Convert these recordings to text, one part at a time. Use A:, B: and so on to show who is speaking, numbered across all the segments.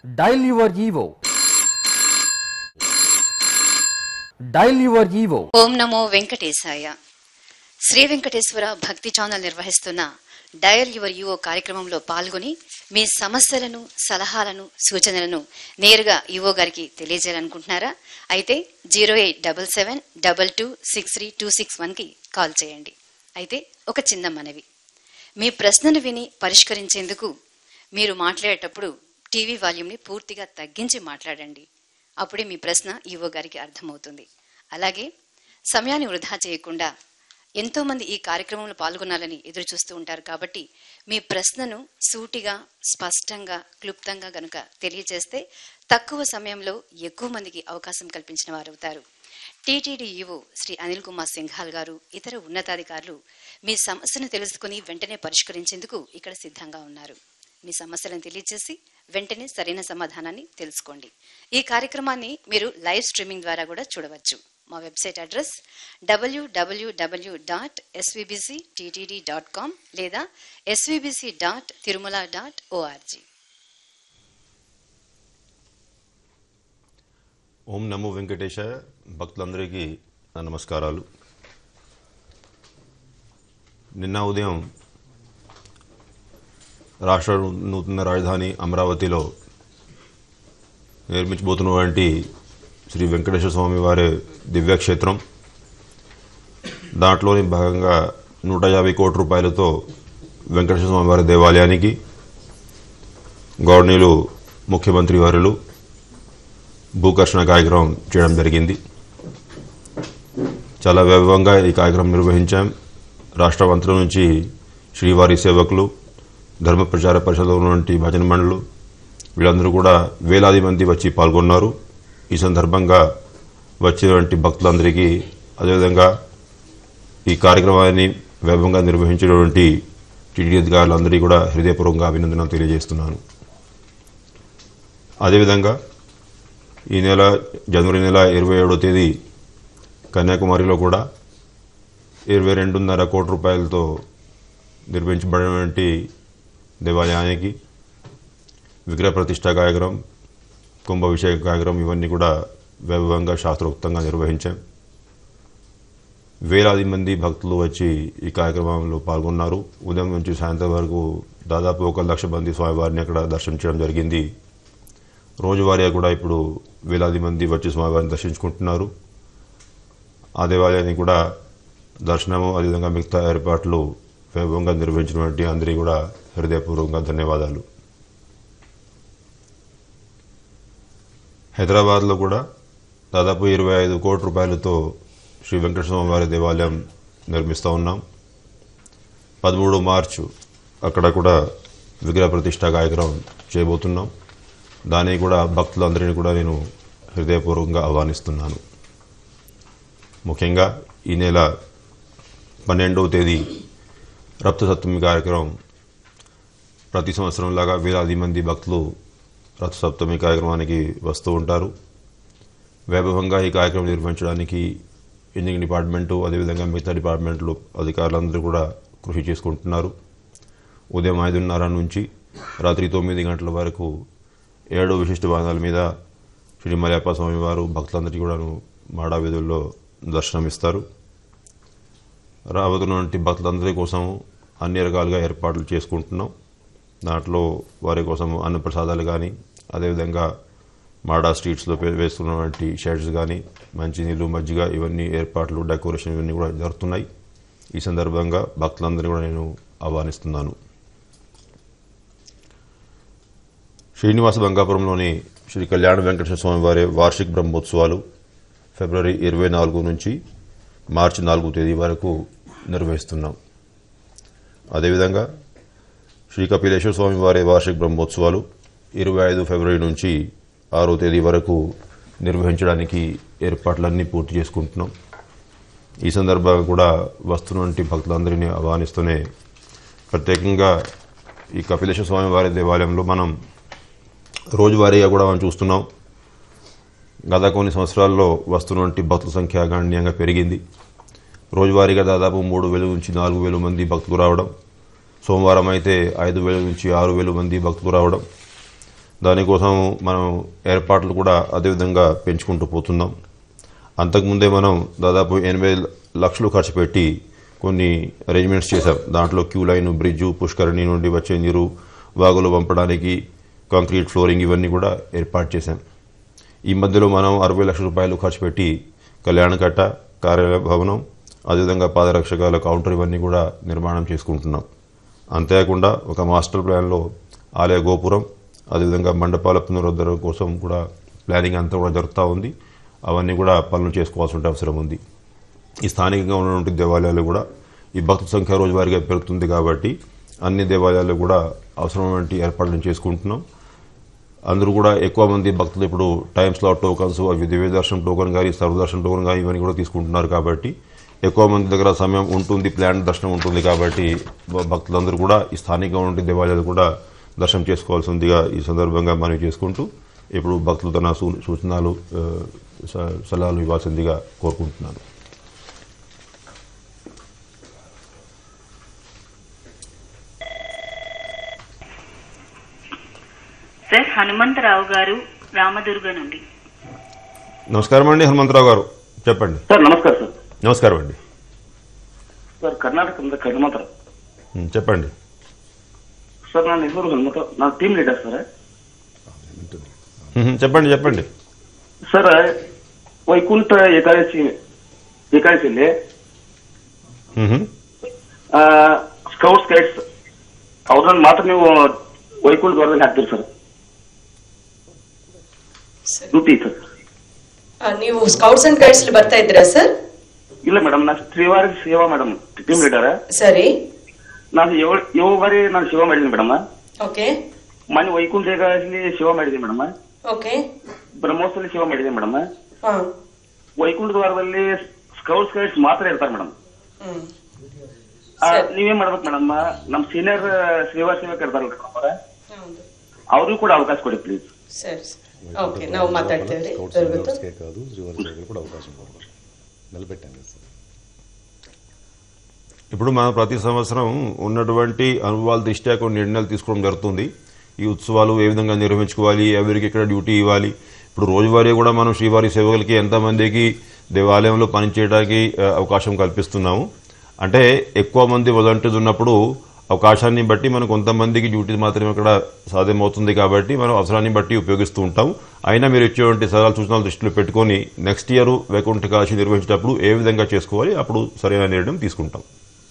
A: Dial your Evo. Dial your Evo.
B: ఓం నమో వెంకటేశాయ శ్రీ వెంకటేశ్వర భక్తి ఛానల్ నిర్వహిస్తున్న డయల్ యువర్ యువో కార్యక్రమంలో పాల్గొని మీ సమస్యలను సలహాలను సూచనలను నేరుగా యువో గారికి తెలియజేయాలనుకుంటున్నారా అయితే zero eight double seven double two six three two six వన్కి కాల్ చేయండి అయితే ఒక చిన్న మనవి మీ ప్రశ్నను విని పరిష్కరించేందుకు మీరు మాట్లాడేటప్పుడు టీవీ వాల్యూమ్ని పూర్తిగా తగ్గించి మాట్లాడండి అప్పుడే మీ ప్రశ్న ఈవో గారికి అర్థమవుతుంది అలాగే సమయాన్ని వృధా చేయకుండా ఎంతో మంది ఈ కార్యక్రమంలో పాల్గొనాలని ఎదురు చూస్తూ ఉంటారు కాబట్టి మీ ప్రశ్నను సూటిగా స్పష్టంగా క్లుప్తంగా గనుక తెలియజేస్తే తక్కువ సమయంలో ఎక్కువ మందికి అవకాశం కల్పించిన వారు అవుతారు టీటీడీ ఈవో శ్రీ అనిల్ కుమార్ సింఘాల్ గారు ఇతర ఉన్నతాధికారులు మీ సమస్యను తెలుసుకుని వెంటనే పరిష్కరించేందుకు ఇక్కడ సిద్ధంగా ఉన్నారు మీ సమస్యలను తెలియజేసి వెంటనే సరైన సమాధానాన్ని తెలుసుకోండి ఈ కార్యక్రమాన్ని మీరు లైవ్ స్ట్రీమింగ్ ద్వారా కూడా చూడవచ్చు మా వెబ్సైట్ అడ్రస్ డబ్ల్యూడబ్ల్యూడబ్ల్యూ dot SVBC TTD dot com లేదా SVBC dot Tirumala dot ORG
C: ఓం నమో వెంకటేశాయ భక్తులందరికీ నా నమస్కారాలు నిన్న ఉదయం రాష్ట్ర నూతన రాజధాని అమరావతిలో నిర్మించబోతున్నటువంటి శ్రీ వెంకటేశ్వర స్వామి వారి దివ్యక్షేత్రం దాంట్లోని భాగంగా నూట యాభై కోట్ల రూపాయలతో వెంకటేశ్వర స్వామి వారి దేవాలయానికి గవర్నీలు ముఖ్యమంత్రి వారులు భూకర్షణ కార్యక్రమం చేయడం జరిగింది చాలా వైభవంగా ఈ కార్యక్రమం నిర్వహించాం రాష్ట్ర మంత్రుల నుంచి శ్రీవారి సేవకులు ధర్మ ప్రచార పరిషత్లో ఉన్నటువంటి భజన మండలు వీళ్ళందరూ కూడా వేలాది మంది వచ్చి పాల్గొన్నారు ఈ సందర్భంగా వచ్చినటువంటి భక్తులందరికీ అదేవిధంగా ఈ కార్యక్రమాన్ని వైభవంగా నిర్వహించినటువంటి టీడీ అధికారులందరికీ కూడా హృదయపూర్వకంగా అభినందనలు తెలియజేస్తున్నాను అదేవిధంగా ఈ నెల జనవరి నెల ఇరవై ఏడో తేదీ కన్యాకుమారిలో కూడా ఇరవై రెండున్నర కోట్ల రూపాయలతో నిర్మించబడినటువంటి దేవాలయానికి విగ్రహ ప్రతిష్ట కార్యక్రమం కుంభాభిషేక కార్యక్రమం ఇవన్నీ కూడా వైభవంగా శాస్త్రోక్తంగా నిర్వహించాం వేలాది మంది భక్తులు వచ్చి ఈ కార్యక్రమంలో పాల్గొన్నారు ఉదయం నుంచి సాయంత్రం వరకు దాదాపు ఒక లక్ష మంది స్వామివారిని అక్కడ దర్శించడం జరిగింది రోజువారీగా కూడా ఇప్పుడు వేలాది మంది వచ్చి స్వామివారిని దర్శించుకుంటున్నారు ఆ దేవాలయాన్ని కూడా దర్శనము అదేవిధంగా మిగతా ఏర్పాట్లు వైభవంగా నిర్వహించినటువంటి అందరికీ కూడా హృదయపూర్వకంగా ధన్యవాదాలు హైదరాబాద్లో కూడా దాదాపు ఇరవై ఐదు కోట్ల రూపాయలతో శ్రీ వెంకటేశ్వర స్వామి వారి దేవాలయం నిర్మిస్తూ ఉన్నాం పదమూడు మార్చు అక్కడ కూడా విగ్రహ ప్రతిష్ట కార్యక్రమం చేయబోతున్నాం దానికి కూడా భక్తులందరినీ కూడా నేను హృదయపూర్వకంగా ఆహ్వానిస్తున్నాను ముఖ్యంగా ఈ నెల పన్నెండవ తేదీ రక్త సప్తమి కార్యక్రమం ప్రతి సంవత్సరం లాగా వేలాది మంది భక్తులు రథ సప్తమి కార్యక్రమానికి వస్తూ ఉంటారు వైభవంగా ఈ కార్యక్రమం నిర్వహించడానికి ఇంజనీరింగ్ డిపార్ట్మెంటు అదేవిధంగా మిగతా డిపార్ట్మెంట్లు అధికారులందరూ కూడా కృషి చేసుకుంటున్నారు ఉదయం ఐదున్నర నుంచి రాత్రి తొమ్మిది గంటల వరకు ఏడు విశిష్ట వాహనాల మీద శ్రీ మలయప్ప స్వామి వారు భక్తులందరికీ కూడాను మాడా వీధుల్లో దర్శనమిస్తారు రాబోతున్నటువంటి భక్తులందరి కోసం అన్ని రకాలుగా ఏర్పాట్లు చేసుకుంటున్నాం దాంట్లో వారి కోసం అన్నప్రసాదాలు కానీ అదేవిధంగా మాడా స్ట్రీట్స్లో పే- వేస్తున్నటువంటి షెడ్స్ కానీ మంచినీళ్ళు మజ్జిగ ఇవన్నీ ఏర్పాట్లు డెకరేషన్ ఇవన్నీ కూడా జరుగుతున్నాయి ఈ సందర్భంగా భక్తులందరినీ కూడా నేను ఆహ్వానిస్తున్నాను శ్రీనివాస బంగాపురంలోని శ్రీ కళ్యాణ వెంకటేశ్వర స్వామి వారి వార్షిక బ్రహ్మోత్సవాలు ఫిబ్రవరి ఇరవై నాలుగు నుంచి మార్చి నాలుగు తేదీ వరకు నిర్వహిస్తున్నాం అదేవిధంగా శ్రీ కపిలేశ్వర స్వామి వారి వార్షిక బ్రహ్మోత్సవాలు ఇరవై ఐదు ఫిబ్రవరి నుంచి ఆరో తేదీ వరకు నిర్వహించడానికి ఏర్పాట్లన్నీ పూర్తి చేసుకుంటున్నాం ఈ సందర్భంగా కూడా వస్తున్నటువంటి భక్తులందరినీ ఆహ్వానిస్తూనే ప్రత్యేకంగా ఈ కపిలేశ్వర స్వామి వారి దేవాలయంలో మనం రోజువారీగా కూడా మనం చూస్తున్నాం గత కొన్ని సంవత్సరాల్లో వస్తున్నటువంటి భక్తుల సంఖ్య గణనీయంగా పెరిగింది రోజువారీగా దాదాపు మూడు వేల నుంచి నాలుగు వేల మంది భక్తులు రావడం సోమవారం అయితే ఐదు వేల నుంచి ఆరు వేల మంది భక్తులు రావడం దానికోసం మనం ఏర్పాట్లు కూడా అదేవిధంగా పెంచుకుంటూ పోతున్నాం అంతకుముందే మనం దాదాపు ఎనభై లక్షలు ఖర్చు పెట్టి కొన్ని అరేంజ్మెంట్స్ చేశాం దాంట్లో క్యూ లైన్ బ్రిడ్జు పుష్కరిణి నుండి వచ్చే నీరు వాగులు పంపడానికి కాంక్రీట్ ఫ్లోరింగ్ ఇవన్నీ కూడా ఏర్పాటు చేశాం ఈ మధ్యలో మనం అరవై లక్షల రూపాయలు ఖర్చు పెట్టి కళ్యాణకట్ట కార్యాలయ భవనం అదేవిధంగా పాదరక్షకాల కౌంటర్ ఇవన్నీ కూడా నిర్మాణం చేసుకుంటున్నాం అంతేకాకుండా ఒక మాస్టర్ ప్లాన్లో ఆలయ గోపురం అదేవిధంగా మండపాల పునరుద్ధరణ కోసం కూడా ప్లానింగ్ అంతా కూడా జరుగుతూ ఉంది అవన్నీ కూడా పనులు చేసుకోవాల్సిన అవసరం ఉంది ఈ స్థానికంగా ఉన్నటువంటి దేవాలయాలు కూడా ఈ భక్తుల సంఖ్య రోజువారీగా పెరుగుతుంది కాబట్టి అన్ని దేవాలయాలు కూడా అవసరమైనటువంటి ఏర్పాట్లు చేసుకుంటున్నాం అందరూ కూడా ఎక్కువ మంది భక్తులు ఇప్పుడు టైం స్లాట్ టోకన్స్ అవి దివ్య దర్శనం టోకన్ కానీ సర్వదర్శనం టోకన్ కానీ ఇవన్నీ కూడా తీసుకుంటున్నారు కాబట్టి ఎక్కువ మంది దగ్గర సమయం ఉంటుంది ప్లాన్ దర్శనం ఉంటుంది కాబట్టి భ- భక్తులందరూ కూడా ఈ స్థానికంగా ఉండే దేవాలయాలు కూడా దర్శనం చేసుకోవాల్సిందిగా ఈ సందర్భంగా మనవి చేసుకుంటూ ఇప్పుడు భక్తులు తన సూ- సూచనలు ఆ, స- సలహాలు ఇవ్వాల్సిందిగా కోరుకుంటున్నాను
D: సార్ హనుమంతరావు గారు రామదుర్గ నుండి
C: నమస్కారం అండి హనుమంతరావు గారు చెప్పండి
E: సార్ నమస్కారం సార్
C: నమస్కారం అండి
E: సార్ కర్ణాటక ఉంది హనుమంతరావు
C: ఉం, చెప్పండి
E: సార్ నా నెల్లూరు హనుమంత నా టీమ్ లీడర్ సార్
C: ఉహు, చెప్పండి చెప్పండి
E: ಸರ್ ವೈಕುಂಠ ಏಕಾದಶಿ ಏಕಾದಶಿಯಲ್ಲಿ
C: ఉహు,
E: ಸ್ಕೌಟ್ಸ್ ಗೈಡ್ಸ್ ಅವ್ರನ್ನ ಮಾತ್ರ ನೀವು ವೈಕುಂಠ ದ್ವಾರದಲ್ಲಿ ಹಾಕ್ತೀರಿ ಸರ್ ಡ್ಯೂಟಿ ಸರ್
F: ಆ, ನೀವು ಸ್ಕೌಟ್ಸ್ ಅಂಡ್ ಗೈಡ್ಸ್ ಬರ್ತಾ ಇದ್ದೀರಾ ಸರ್
E: ಇಲ್ಲ ಮೇಡಮ್ ನಾನು ತ್ರಿವಾರ ಸೇವಾ ಮೇಡಮ್ ಟೀಮ್ ಲೀಡರ್
F: ಸರಿ
E: ನಾನು ಏಳು ಏಳು ಬಾರಿ ನಾನು ಸೇವಾ ಮಾಡಿದ್ದೀನಿ ಮೇಡಮ್
F: ಓಕೆ
E: ಮೊನ್ನೆ ವೈಕುಂಠ ಏಕಾದಶಿಲಿ ಸೇವಾ ಮಾಡಿದ್ದೀನಿ ಮೇಡಮ್
F: ಓಕೆ
E: ಬ್ರಹ್ಮೋತ್ಸವದಲ್ಲಿ ಸೇವಾ ಮಾಡಿದ್ದೀನಿ ಮೇಡಮ್
F: ಹಾ
E: ವೈಕುಂಠ ದ್ವಾರದಲ್ಲಿ ಸ್ಕೌಟ್ಸ್ ಗೈಡ್ಸ್ ಮಾತ್ರ ಇರ್ತಾರೆ ಮೇಡಮ್
F: ಹ್ಮ್
E: ಆ,
F: ಸರಿ.
E: ನೀವೇನ್ ಮಾಡ್ಬೇಕು ಮೇಡಮ್ ನಮ್ ಸೀನಿಯರ್ ಸೇವಾ ಸೇವಕ ಇರ್ತಾರಲ್ರಿ ನಮ್ಮವ್ರ
F: ಹೌದು
E: ಅವ್ರಿಗೂ ಕೂಡ ಅವಕಾಶ ಕೊಡಿ ಪ್ಲೀಸ್
F: ಸರಿ ಸರಿ ಓಕೆ ನಾವು ಮಾತಾಡ್ತೇವೆ ರೀ ದೊರಕುತ್ತಾ?
G: స్కౌట్స్కే కాదు రివర్స్ సైకిల్ కూడా అవకాశం ఉంది నిలబెట్టాను కదా సార్
C: ఇప్పుడు మనం ప్రతి సంవత్సరం ఉన్నటువంటి అనుభవాల దృష్ట్యా కొన్ని నిర్ణయాలు తీసుకోవడం జరుగుతుంది ఈ ఉత్సవాలు ఏ విధంగా నిర్వహించుకోవాలి ఎవరికి ఎక్కడ డ్యూటీ ఇవ్వాలి ఇప్పుడు రోజువారీ కూడా మనం శ్రీవారి సేవకులకి ఎంతమందికి దేవాలయంలో పనిచేయడానికి ఆ, అవకాశం కల్పిస్తున్నాము అంటే ఎక్కువ మంది వాలంటీర్స్ ఉన్నప్పుడు అవకాశాన్ని బట్టి మనం కొంతమందికి డ్యూటీ మాత్రమే ఇక్కడ సాధ్యమవుతుంది కాబట్టి మనం అవసరాన్ని బట్టి ఉపయోగిస్తూ ఉంటాం అయినా మీరు ఇచ్చేటువంటి సలహాలు సూచనలు దృష్టిలో పెట్టుకొని నెక్స్ట్ ఇయర్ వైకుంఠ కాశీ నిర్వహించేటప్పుడు ఏ విధంగా చేసుకోవాలి అప్పుడు సరైన నిర్ణయం తీసుకుంటాం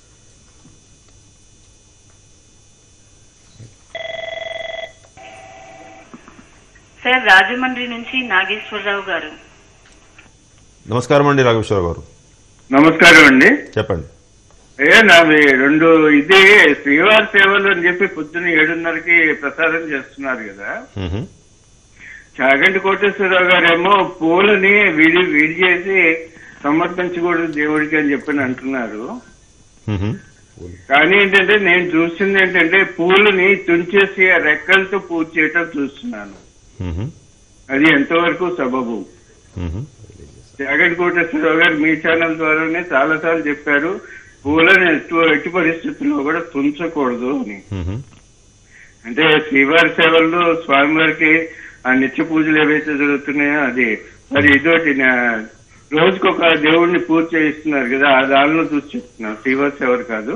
D: సార్ రాజమండ్రి నుంచి నాగేశ్వరరావు గారు
C: నమస్కారం అండి రాఘవేశ్వర గారు
H: నమస్కారం అండి
C: చెప్పండి
H: ఏ నావి రెండు ఇది శ్రీవారి సేవలు అని చెప్పి పొద్దున్న ఏడున్నరకి ప్రసారం చేస్తున్నారు కదా
C: మ్హూ.
H: చాగంటి కోటేశ్వరరావు గారేమో పూలని విడి విడి చేసి సమర్పించకూడదు దేవుడికి అని చెప్పి అంటున్నారు
C: మ్హూ.
H: కానీ ఏంటంటే నేను చూసింది ఏంటంటే పూలని తుంచేసి ఆ రెక్కలతో పూజ చేయటం చూస్తున్నాను
C: మ్హూ.
H: అది ఎంతవరకు సబబు
C: మ్హూ.
H: జగన్ కోటేశ్వరరావు గారు మీ ఛానల్ ద్వారానే చాలా సార్లు చెప్పారు పూలను ఎటు ఎట్టి పరిస్థితుల్లో కూడా తుంచకూడదు అని
C: మ్హూ.
H: అంటే శ్రీవారి సేవల్లో స్వామివారికి ఆ నిత్య పూజలు ఏవైతే జరుగుతున్నాయో అది మరి ఇదోటి నా- రోజుకొక దేవుడిని పూజ చేయిస్తున్నారు కదా ఆ దానిలో చూసి చెప్తున్నాను శ్రీవారి సేవలు కాదు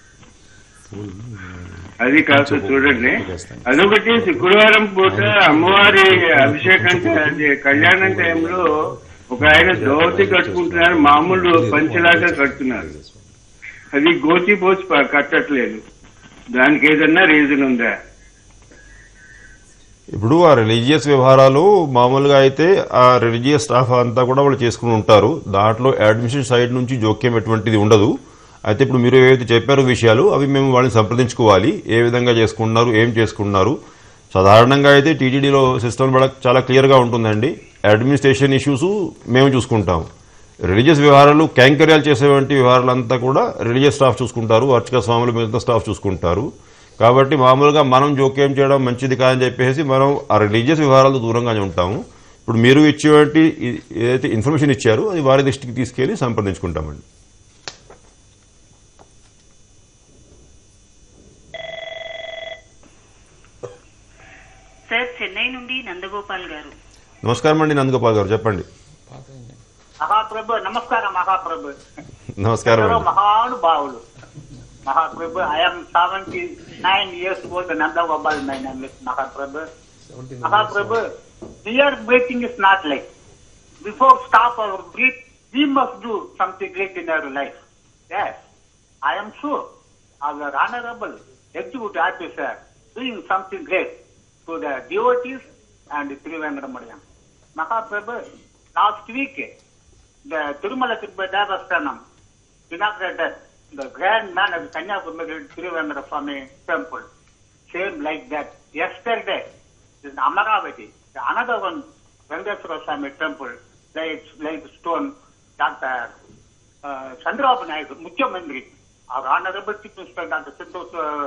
H: అది కాస్త చూడండి అదొకటి శుక్రవారం పూట అమ్మవారి అభిషేకం చే- అది కళ్యాణం టైంలో ఒక ఆయన దోవతి కట్టుకుంటున్నారు మామూలు పంచలాగా కడుతున్నారు అది గోచి పోచి ప- కట్టట్లేదు దానికి ఏదన్నా రీజన్ ఉందా
C: ఇప్పుడు ఆ రిలీజియస్ వ్యవహారాలు మామూలుగా అయితే ఆ రిలీజియస్ స్టాఫ్ అంతా కూడా వాళ్ళు చేసుకుని ఉంటారు దాంట్లో అడ్మిషన్ సైడ్ నుంచి జోక్యం ఎటువంటిది ఉండదు అయితే ఇప్పుడు మీరు ఏవైతే చెప్పారో విషయాలు అవి మేము వాళ్ళని సంప్రదించుకోవాలి ఏ విధంగా చేసుకుంటున్నారు ఏం చేసుకుంటున్నారు సాధారణంగా అయితే టీటీడీలో సిస్టమ్ కూడా చాలా క్లియర్గా ఉంటుందండి అడ్మినిస్ట్రేషన్ ఇష్యూస్ మేము చూసుకుంటాం రిలీజియస్ వ్యవహారాలు క్యాంకర్యాలు చేసేటువంటి వ్యవహారాలంతా కూడా రిలీజియస్ స్టాఫ్ చూసుకుంటారు అర్చక స్వాములు మిగతా స్టాఫ్ చూసుకుంటారు కాబట్టి మామూలుగా మనం జోక్యం చేయడం మంచిది కాదని చెప్పేసి మనం ఆ రిలీజియస్ వ్యవహారాలకు దూరంగానే ఉంటాము ఇప్పుడు మీరు ఇచ్చేటువంటి ఈ- ఏదైతే ఇన్ఫర్మేషన్ ఇచ్చారో అది వారి దృష్టికి తీసుకెళ్లి సంప్రదించుకుంటామండి
D: సార్ చెన్నై నుండి నందగోపాల్ గారు
C: నమస్కారం అండి నందగోపాల్ గారు చెప్పండి
E: మహాప్రభు నమస్కారం మహాప్రభు
C: నమస్కారం
E: ఎవరో
C: అండి
E: మహానుభావులు Mahaprabhu I'm seventy nine years old Nandagopal my name is Mahaprabhu Mahaprabhu here breathing is not like before stop our breath we must do something great in our life yes I am sure our honorable executive officer doing something great to the devotees and Trivenkadamayam. Mahaprabhu, last week, the Tirumala Tirupati Devasthanam inaugurated the grand man of Kanyakumari Trivenkada Swami temple. Same like that. Yesterday, in Amaravati, the another one, Venkateswara Swami temple, like, like stone, Dr. Uh, Chandrababu Naidu, Mukhyamantri, our honorable chief minister, Dr. Santosh, uh,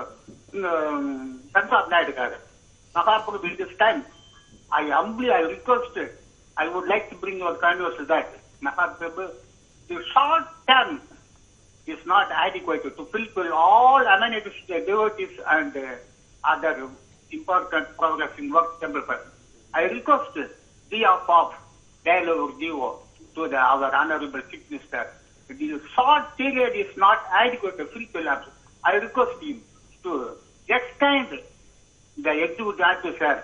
E: um, Chandrababu Naidu garu. Mahaprabhu, in this time, I humbly, I requested, I would like to bring your converse to that. Mahaprabhu, the short term is not adequate to fulfill all amenities to the devotees and uh, other important progressing work temple person. I request the of dialogue Devo to the, our honorable chief minister. The short period is not adequate to fulfill. up. I request him to extend the executive officer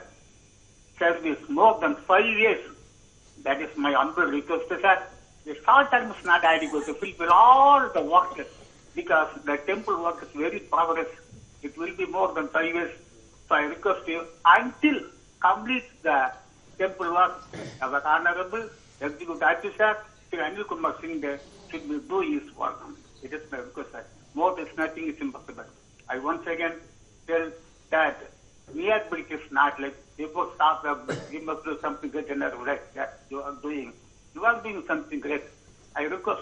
E: service more than five years. That is my humble request, sir. The short term is not adequate to fulfill all the work because the temple work is very progress. It will be more than five years. So I request you until complete the temple work, our honorable executive officer, Sri Anil Kumar Singh should be do his work. It is my request, sir. More than nothing is impossible. I once again tell that mere brick is not like people stop up, you must do something great in our life. That you are doing. You are doing something great. I request,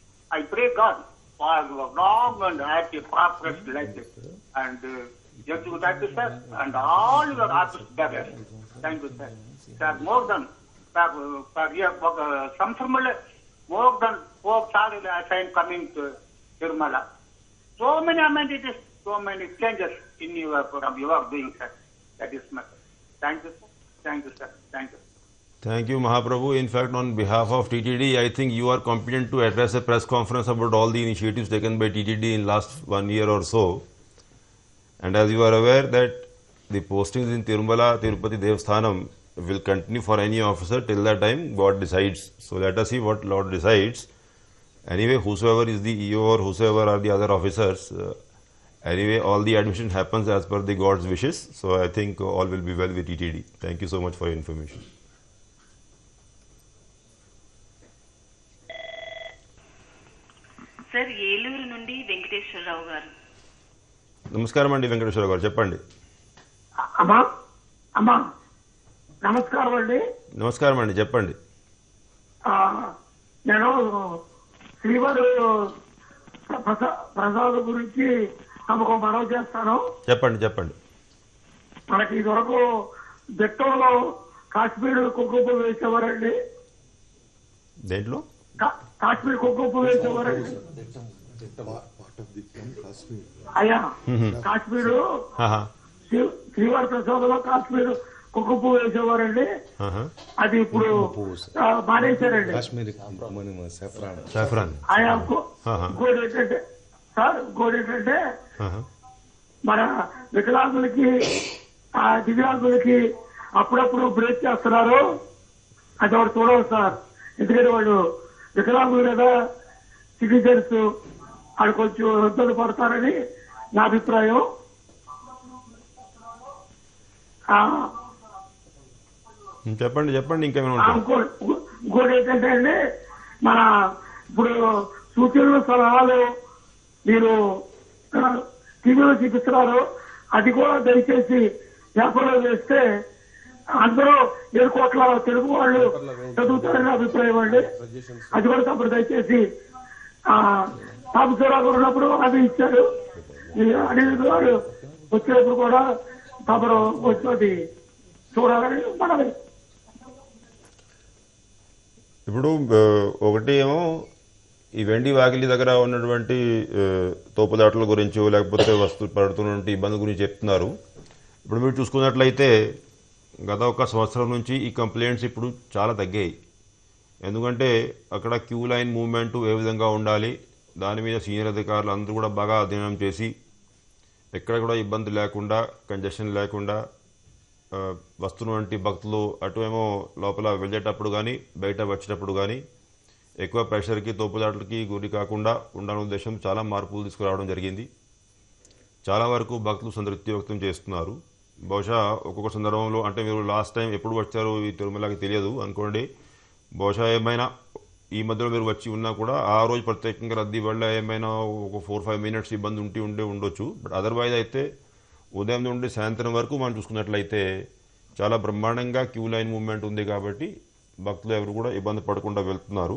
E: I pray God for your long and happy progress like this. And uh, executive officer and all your office bearers. Thank you, sir. Sir, more than per, per year, uh, some similar, more than four salary assigned coming to Tirumala. So many amenities, so many changes in your program you are doing, sir. That is my. Thank you, sir. Thank you, sir. Thank you.
C: Thank you, Mahaprabhu. In fact, on behalf of TTD, I think you are competent to address a press conference about all the initiatives taken by TTD in last one year or so. And as you are aware that the postings in Tirumala, Tirupati Devsthanam will continue for any officer till that time God decides. So let us see what Lord decides. Anyway, whosoever is the EO or whosoever are the other officers, uh, anyway, all the admission happens as per the God's wishes. So I think all will be well with TTD. Thank you so much for your information.
D: Sir Eluru నుండి వెంకటేశ్వరరావు గారు
C: నమస్కారం అండి వెంకటేశ్వర గారు చెప్పండి
I: అమ్మా అమ్మా నమస్కారం అండి
C: నమస్కారం అండి చెప్పండి
I: ఆ, నేను శ్రీవారు ప్రసా- ప్రసాద్ గురించి తమకు మనవి చేస్తాను
C: చెప్పండి చెప్పండి
I: మనకి ఇదివరకు బెట్టంలో కాశ్మీర్ కుంకుమ వేసేవారండి
C: దేంట్లో
I: కా- కాశ్మీర్ కుంకుమ వేసేవారండి అయ్యా కాశ్మీరు
C: ఆహా,
I: శ్రీ- శ్రీవారి ప్రసాదంలో కాశ్మీర్ కుంకుమ వేసేవారండి
C: ఆహా.
I: అది ఇప్పుడు ఆ, మానేశారండి
G: కాశ్మీరీ మనం సెఫ్రాన్
C: సాఫ్రాన్
I: ఆయా ఇంకో-
C: ఆహా.
I: ఇంకోటి ఏంటంటే సార్ ఇంకోటి ఏంటంటే
C: ఆహా.
I: మన వికలాంగులకి ఆ దివ్యాంగులకి అప్పుడప్పుడు బ్రేక్ చేస్తున్నారు అది ఒకటి చూడవు సార్ ఎందుకంటే వాళ్ళు వికలాంగులు కదా సిటిజన్స్ వాళ్ళు కొంచెం ఇబ్బంది పడతారని నా అభిప్రాయం ఆ,
C: చెప్పండి చెప్పండి ఇంకేమైనా
I: ఆ,
C: ఉంటాయి
I: ఇంకో- ఇంకోటి ఏంటంటే అండి మన ఇప్పుడు సూచనలు సలహాలు మీరు ఆ, టీవీలో చూపిస్తున్నారు అది కూడా దయచేసి పేపర్లో వేస్తే అందరూ ఏడు కోట్ల తెలుగు వాళ్ళు చదువుతారని అభిప్రాయం అండి అది కూడా తప్పుడు దయచేసి ఆ సాంబశివరావు గారు ఉన్నప్పుడు అది ఇచ్చారు ఈ అనిల్ గారు వచ్చినప్పుడు కూడా తమరు వచ్చి చూడాలని మనవి
C: ఇప్పుడు ఆ, ఒకటి ఏమో ఈ వెండి వాకిలి దగ్గర ఉన్నటువంటి ఆ, తోపుదాటల గురించో లేకపోతే వస్తు పడుతున్నటువంటి ఇబ్బంది గురించి చెప్తున్నారు ఇప్పుడు మీరు చూసుకున్నట్లయితే గత ఒక సంవత్సరం నుంచి ఈ కంప్లైంట్స్ ఇప్పుడు చాలా తగ్గాయి ఎందుకంటే అక్కడ క్యూ లైన్ మూవ్మెంట్ ఏ విధంగా ఉండాలి దాని మీద సీనియర్ అధికారులు అందరూ కూడా బాగా అధ్యయనం చేసి ఎక్కడ కూడా ఇబ్బంది లేకుండా కంజెషన్ లేకుండా ఆ, వస్తున్నటువంటి భక్తులు అటు ఏమో లోపల వెళ్ళేటప్పుడు కానీ బయట వచ్చేటప్పుడు కానీ ఎక్కువ ప్రెషర్కి తోపుదాట్లకి గురి కాకుండా ఉండాలనే ఉద్దేశం చాలా మార్పులు తీసుకురావడం జరిగింది చాలా వరకు భక్తులు సంతృప్తి వ్యక్తం చేస్తున్నారు బహుశా ఒక్కొక్క సందర్భంలో అంటే మీరు లాస్ట్ టైం ఎప్పుడు వచ్చారు ఈ తిరుమలకి తెలియదు అనుకోండి బహుశా ఏమైనా ఈ మధ్యలో మీరు వచ్చి ఉన్నా కూడా ఆ రోజు ప్రత్యేకంగా రద్దీ వల్ల ఏమైనా ఒక ఫోర్ ఫైవ్ మినిట్స్ ఇబ్బంది ఉండి ఉండే ఉండొచ్చు బట్ అదర్వైజ్ అయితే ఉదయం నుండి సాయంత్రం వరకు మనం చూసుకున్నట్లయితే చాలా బ్రహ్మాండంగా క్యూ లైన్ మూవ్మెంట్ ఉంది కాబట్టి భక్తులు ఎవరు కూడా ఇబ్బంది పడకుండా వెళ్తున్నారు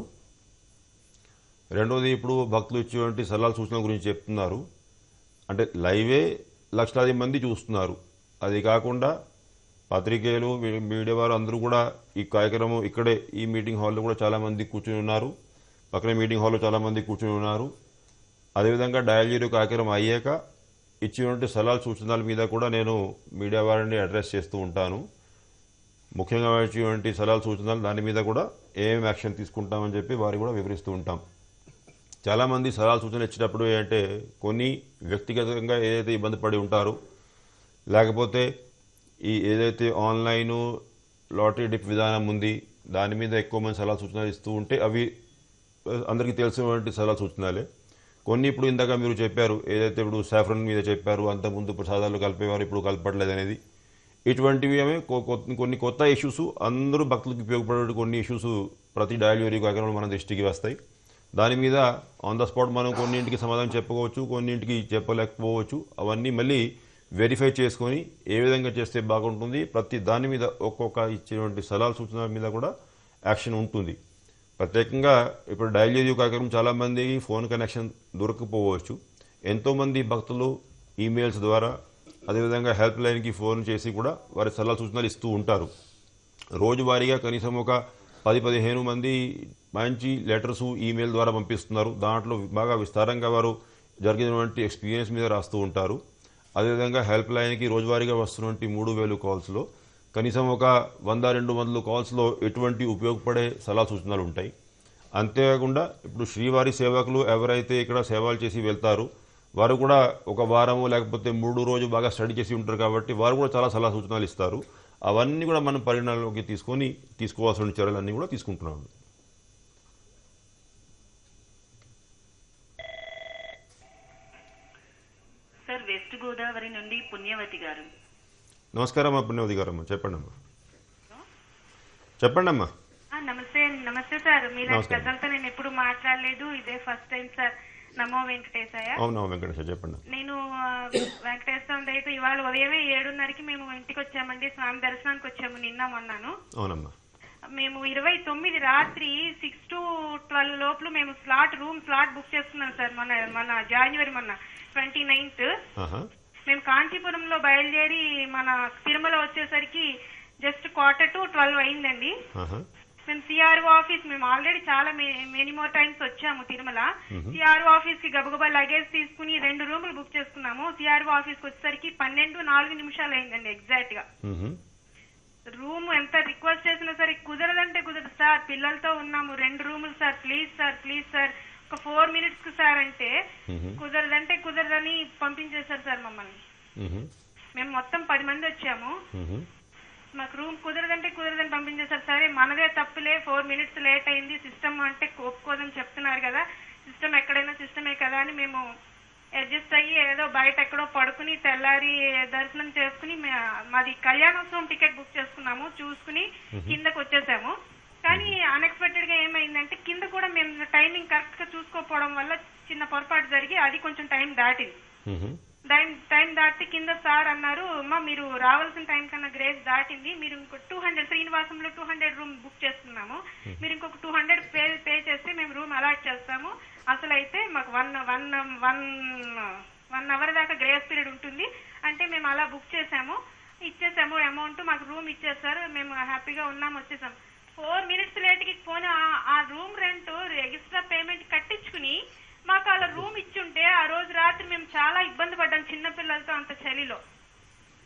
C: రెండోది ఇప్పుడు భక్తులు ఇచ్చేటువంటి సలహాల సూచనల గురించి చెప్తున్నారు అంటే లైవే లక్షలాది మంది చూస్తున్నారు అది కాకుండా పత్రికేయులు మీ- మీడియా వారు అందరూ కూడా ఈ కార్యక్రమం ఇక్కడే ఈ మీటింగ్ హాల్లో కూడా చాలామంది కూర్చుని ఉన్నారు పక్కనే మీటింగ్ హాల్లో చాలామంది కూర్చుని ఉన్నారు అదేవిధంగా డయల్ జీరో కార్యక్రమం అయ్యాక ఇచ్చినటువంటి సలహాలు సూచనల మీద కూడా నేను మీడియా వారిని అడ్రస్ చేస్తూ ఉంటాను ముఖ్యంగా ఇచ్చినటువంటి సలహాలు సూచనలు దాని మీద కూడా ఏం యాక్షన్ తీసుకుంటామని చెప్పి వారికి కూడా వివరిస్తూ ఉంటాం చాలామంది సలహాలు సూచనలు ఇచ్చేటప్పుడు ఏంటంటే కొన్ని వ్యక్తిగతంగా ఏదైతే ఇబ్బంది పడి ఉంటారో లేకపోతే ఈ ఏదైతే ఆన్లైన్ లాటరీ డిప్ విధానం ఉంది దాని మీద ఎక్కువ మంది సలహా సూచనలు ఇస్తూ ఉంటే అవి ఆ, అందరికీ తెలిసినటువంటి సలహా సూచనలే కొన్ని ఇప్పుడు ఇందాక మీరు చెప్పారు ఏదైతే ఇప్పుడు సాఫ్రన్ మీద చెప్పారు అంతకుముందు ప్రసాదాలు కలిపేవారు ఇప్పుడు కలపట్లేదు అనేది ఇటువంటివి ఏమే కొ- కొ- కొన్ని కొత్త ఇష్యూస్ అందరూ భక్తులకు ఉపయోగపడే కొన్ని ఇష్యూస్ ప్రతి డైలరీ కార్యక్రమంలో మన దృష్టికి వస్తాయి దాని మీద ఆన్ ద స్పాట్ మనం కొన్నింటికి సమాధానం చెప్పుకోవచ్చు కొన్నింటికి చెప్పలేకపోవచ్చు అవన్నీ మళ్ళీ వెరిఫై చేసుకొని ఏ విధంగా చేస్తే బాగుంటుంది ప్రతి దాని మీద ఒక్కొక్క ఇచ్చినటువంటి సలహాల సూచనల మీద కూడా యాక్షన్ ఉంటుంది ప్రత్యేకంగా ఇప్పుడు డైలీ కార్యక్రమం చాలామంది ఫోన్ కనెక్షన్ దొరకపోవచ్చు ఎంతోమంది భక్తులు ఈమెయిల్స్ ద్వారా అదేవిధంగా హెల్ప్ లైన్కి ఫోన్ చేసి కూడా వారి సలహా సూచనలు ఇస్తూ ఉంటారు రోజువారీగా కనీసం ఒక పది పదిహేను మంది మంచి లెటర్స్ ఈమెయిల్ ద్వారా పంపిస్తున్నారు దాంట్లో బాగా విస్తారంగా వారు జరిగినటువంటి ఎక్స్పీరియన్స్ మీద రాస్తూ ఉంటారు అదేవిధంగా హెల్ప్ లైన్కి రోజువారీగా వస్తున్నటువంటి మూడు వేలు కాల్స్లో కనీసం ఒక వంద రెండు వందల కాల్స్లో ఎటువంటి ఉపయోగపడే సలహా సూచనలు ఉంటాయి అంతేకాకుండా ఇప్పుడు శ్రీవారి సేవకులు ఎవరైతే ఇక్కడ సేవలు చేసి వెళ్తారు వారు కూడా ఒక వారము లేకపోతే మూడు రోజు బాగా స్టడీ చేసి ఉంటారు కాబట్టి వారు కూడా చాలా సలహా సూచనలు ఇస్తారు అవన్నీ కూడా మనం పరిగణనలోకి తీసుకొని తీసుకోవాల్సిన చర్యలన్నీ కూడా తీసుకుంటున్నాము
D: సార్ వెస్ట్ గోదావరి నుండి పుణ్యవతి గారు
C: నమస్కారం అమ్మా పుణ్యవతి గారమ్మా చెప్పండి అమ్మా చెప్పండి అమ్మా
J: ఆ, నమస్తే నమస్తే సార్ మీలాంటి
C: నమస్కారం.
J: పెద్దలతో నేను ఎప్పుడు మాట్లాడలేదు ఇదే ఫస్ట్ టైం సార్ నమో వెంకటేశయ్య
C: అవునా వెంకటేశ్వర చెప్పండి
J: నేను ఆ, వెంకటేశ్వర అయితే ఇవాళ ఉదయమే ఏడున్నరకి మేము ఇంటికి వచ్చామండి స్వామి దర్శనానికి వచ్చాము నిన్న మొన్నాను
C: అవునమ్మా
J: మేము ఇరవై తొమ్మిది రాత్రి సిక్స్ టు ట్వెల్వ్ లోపల మేము స్లాట్ రూమ్ స్లాట్ బుక్ చేసుకున్నాం సార్ మన మన జనవరి మొన్న ట్వంటీ నైన్త్
C: ఆహా
J: మేము కాంచీపురంలో బయలుదేరి మన తిరుమల వచ్చేసరికి జస్ట్ క్వార్టర్ టు ట్వెల్వ్ అయిందండి
C: ఆహా
J: మేము సిఆర్ఓ ఆఫీస్ మేము ఆల్రెడీ చాలా మెనీ మోర్ టైమ్స్ వచ్చాము తిరుమల సిఆర్ఓ ఆఫీస్ కి గబగబా లగేజ్ తీసుకుని రెండు రూములు బుక్ చేసుకున్నాము సిఆర్ఓ ఆఫీస్ కి వచ్చేసరికి పన్నెండు నాలుగు నిమిషాలు అయిందండి ఎగ్జాక్ట్ గా
C: మ్హూ.
J: రూమ్ ఎంత రిక్వెస్ట్ చేసినా సరే కుదరదంటే కుదరదు సార్ పిల్లలతో ఉన్నాము రెండు రూములు sir please sir please sir ఒక ఫోర్ మినిట్స్ కు సార్ అంటే
C: మ్హూ.
J: కుదరదంటే కుదరదని పంపించేశారు సార్ మమ్మల్ని
C: మ్హూ.
J: మేము మొత్తం పది మంది వచ్చాము
C: మ్హూ.
J: మాకు రూమ్ కుదరదంటే కుదరదని పంపించేశారు సరే మనదే తప్పులే ఫోర్ మినిట్స్ లేట్ అయింది సిస్టమ్ అంటే ఒప్పుకోదని చెప్తున్నారు కదా సిస్టమ్ ఎక్కడైనా సిస్టమే కదా అని మేము అడ్జస్ట్ అయ్యి ఏదో బయట ఎక్కడో పడుకుని తెల్లారి దర్శనం చేసుకుని మే- మాది కళ్యాణోత్సవం టికెట్ బుక్ చేసుకున్నాము చూసుకుని కిందకు వచ్చేసాము కానీ అన్ఎక్స్పెక్టెడ్ గా ఏమైందంటే కింద కూడా మేము టైమింగ్ కరెక్ట్ గా చూసుకోకపోవడం వల్ల చిన్న పొరపాటు జరిగి అది కొంచెం టైం దాటింది
C: మ్హూ.
J: టైం టైం దాటి కింద సార్ అన్నారు అమ్మా మీరు రావాల్సిన టైం కన్నా గ్రేస్ దాటింది మీరు ఇంకో టూ హండ్రెడ్ శ్రీనివాసంలో టూ హండ్రెడ్ రూమ్ బుక్ చేసుకున్నాము మీరు ఇంకొక టూ హండ్రెడ్ పే పే చేస్తే మేము రూమ్ అలాట్ చేస్తాము అసలు అయితే మాకు one one one one hour దాకా గ్రేస్ పీరియడ్ ఉంటుంది అంటే మేము అలా బుక్ చేసాము ఇచ్చేసాము అమౌంట్ మాకు రూమ్ ఇచ్చేసారు మేము హ్యాపీగా ఉన్నాము వచ్చేసాం ఫోర్ మినిట్స్ లేట్కి పోనీ ఆ- ఆ రూమ్ రెంట్ ఎక్స్ట్రా పేమెంట్ కట్టించుకుని మాకు అలా రూమ్ ఇచ్చుంటే ఆ రోజు రాత్రి మేము చాలా ఇబ్బంది పడ్డాం చిన్న పిల్లలతో అంత చలిలో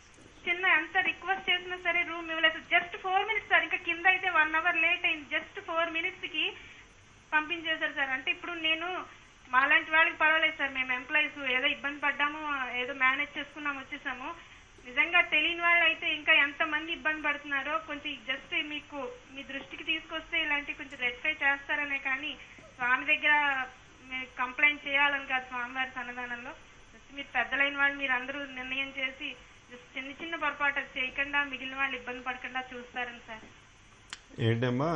J: చిన్న ఎంత రిక్వెస్ట్ చేసినా సరే రూమ్ ఇవ్వలేదు జస్ట్ ఫోర్ మినిట్స్ సార్ ఇంకా కింద అయితే వన్ అవర్ లేట్ అయింది జస్ట్ ఫోర్ మినిట్స్ కి పంపించేశారు సార్ అంటే ఇప్పుడు నేను మాలాంటి వాళ్ళకి పర్వాలేదు సార్ మేము ఎంప్లాయీస్ ఏదో ఇబ్బంది పడ్డాము ఏదో మేనేజ్ చేసుకున్నాం వచ్చేసాము నిజంగా తెలియని వాళ్ళు అయితే ఇంకా ఎంత మంది ఇబ్బంది పడుతున్నారో కొంచెం జస్ట్ మీకు మీ దృష్టికి తీసుకొస్తే ఇలాంటి కొంచెం రెక్టిఫై చేస్తారనే కానీ స్వామి దగ్గర కంప్లైంట్ చేయాలని కాదు స్వామివారి సన్నిధానంలో జస్ట్ మీరు పెద్దలైన వాళ్ళు మీరు అందరూ నిర్ణయం చేసి జస్ట్ చిన్న చిన్న పొరపాటు అది చేయకుండా మిగిలిన వాళ్ళు ఇబ్బంది పడకుండా చూస్తారని సార్
C: ఏంటమ్మా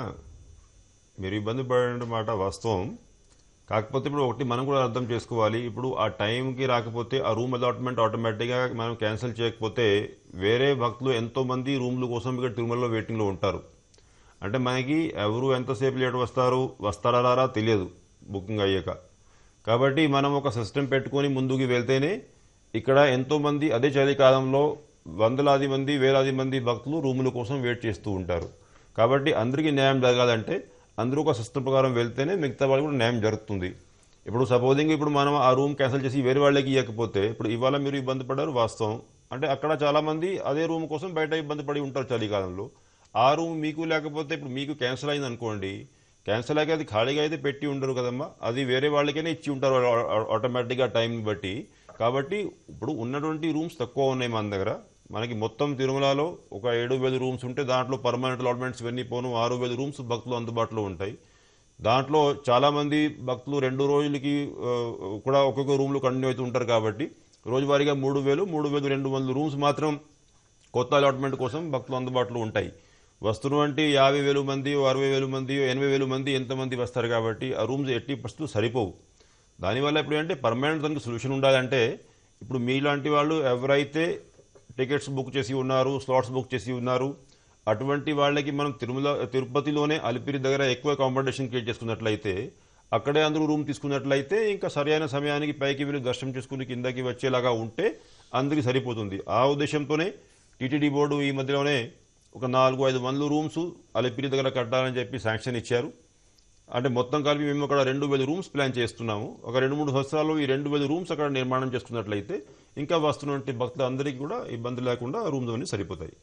C: మీరు ఇబ్బంది పడిన మాట వాస్తవం కాకపోతే ఇప్పుడు ఒకటి మనం కూడా అర్థం చేసుకోవాలి ఇప్పుడు ఆ టైంకి రాకపోతే ఆ రూమ్ అలాట్మెంట్ ఆటోమేటిక్గా మనం క్యాన్సిల్ చేయకపోతే వేరే భక్తులు ఎంతో మంది రూమ్ల కోసం ఇక్కడ తిరుమలలో వెయిటింగ్లో ఉంటారు అంటే మనకి ఎవరు ఎంతసేపు లేట్ వస్తారు వస్తారా రారా తెలియదు బుకింగ్ అయ్యాక కాబట్టి మనం ఒక సిస్టమ్ పెట్టుకొని ముందుకు వెళ్తేనే ఇక్కడ ఎంతో మంది అదే చలికాలంలో వందలాది మంది వేలాది మంది భక్తులు రూముల కోసం వెయిట్ చేస్తూ ఉంటారు కాబట్టి అందరికీ న్యాయం జరగాలంటే అందరూ ఒక సిస్టమ్ ప్రకారం వెళ్తేనే మిగతా వాళ్ళకి కూడా న్యాయం జరుగుతుంది ఇప్పుడు సపోజింగ్ ఇప్పుడు మనం ఆ రూమ్ క్యాన్సిల్ చేసి వేరే వాళ్ళకి ఇవ్వకపోతే ఇప్పుడు ఇవాళ మీరు ఇబ్బంది పడ్డారు వాస్తవం అంటే అక్కడ చాలా మంది అదే రూమ్ కోసం బయట ఇబ్బంది పడి ఉంటారు చలికాలంలో ఆ రూమ్ మీకు లేకపోతే ఇప్పుడు మీకు క్యాన్సిల్ అయింది అనుకోండి క్యాన్సిల్ అయ్యాక అది ఖాళీగా అయితే పెట్టి ఉండరు కదమ్మా అది వేరే వాళ్ళకైనా ఇచ్చి ఉంటారు ఆ- ఆ- ఆటోమేటిక్గా టైం బట్టి కాబట్టి ఇప్పుడు ఉన్నటువంటి రూమ్స్ తక్కువ ఉన్నాయి మన దగ్గర మనకి మొత్తం తిరుమలలో ఒక ఏడు వేల రూమ్స్ ఉంటే దాంట్లో పర్మనెంట్ అలాట్మెంట్స్ ఇవన్నీ పోను ఆరు వేల రూమ్స్ భక్తులు అందుబాటులో ఉంటాయి దాంట్లో చాలామంది భక్తులు రెండు రోజులకి ఆ, కూడా ఒక్కొక్క రూమ్లో కంటిన్యూ అవుతూ ఉంటారు కాబట్టి రోజువారీగా మూడు వేలు మూడు వేలు రెండు వందల రూమ్స్ మాత్రం కొత్త అలాట్మెంట్ కోసం భక్తులు అందుబాటులో ఉంటాయి వస్తున్నటువంటి యాభై వేలు మంది అరవై వేలు మంది ఎనభై వేలు మంది ఎంతమంది వస్తారు కాబట్టి ఆ రూమ్స్ ఎట్టి పరిస్థితులు సరిపోవు దానివల్ల ఇప్పుడు ఏంటంటే పర్మనెంట్ దానికి సొల్యూషన్ ఉండాలంటే ఇప్పుడు మీలాంటి వాళ్ళు ఎవరైతే టికెట్స్ బుక్ చేసి ఉన్నారు స్లాట్స్ బుక్ చేసి ఉన్నారు అటువంటి వాళ్ళకి మనం తిరుమల తిరుపతిలోనే అలిపిరి దగ్గర ఎక్కువ అకామిడేషన్ క్రియేట్ చేసుకున్నట్లయితే అక్కడే అందరూ రూమ్ తీసుకున్నట్లయితే ఇంకా సరైన సమయానికి పైకి వెళ్ళి దర్శనం చేసుకుని కిందకి వచ్చేలాగా ఉంటే అందరికీ సరిపోతుంది ఆ ఉద్దేశంతోనే టీటీడీ బోర్డు ఈ మధ్యలోనే ఒక నాలుగు ఐదు వందల రూమ్స్ అలిపిరి దగ్గర కట్టాలని చెప్పి శాంక్షన్ ఇచ్చారు అంటే మొత్తం కలిపి మేము అక్కడ రెండు వేల రూమ్స్ ప్లాన్ చేస్తున్నాము ఒక రెండు మూడు సంవత్సరాలు ఈ రెండు వేల రూమ్స్ అక్కడ నిర్మాణం చేసుకున్నట్లయితే ఇంకా వస్తున్నటువంటి భక్తులందరికీ కూడా ఇబ్బంది లేకుండా రూమ్స్ అన్ని సరిపోతాయి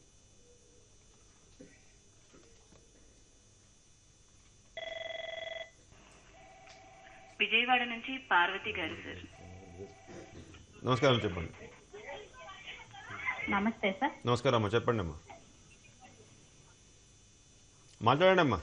D: విజయవాడ నుంచి పార్వతి గారు సార్
C: నమస్కారం చెప్పండి
K: నమస్తే సార్
C: నమస్కారం అమ్మా చెప్పండి అమ్మా మాట్లాడండి అమ్మా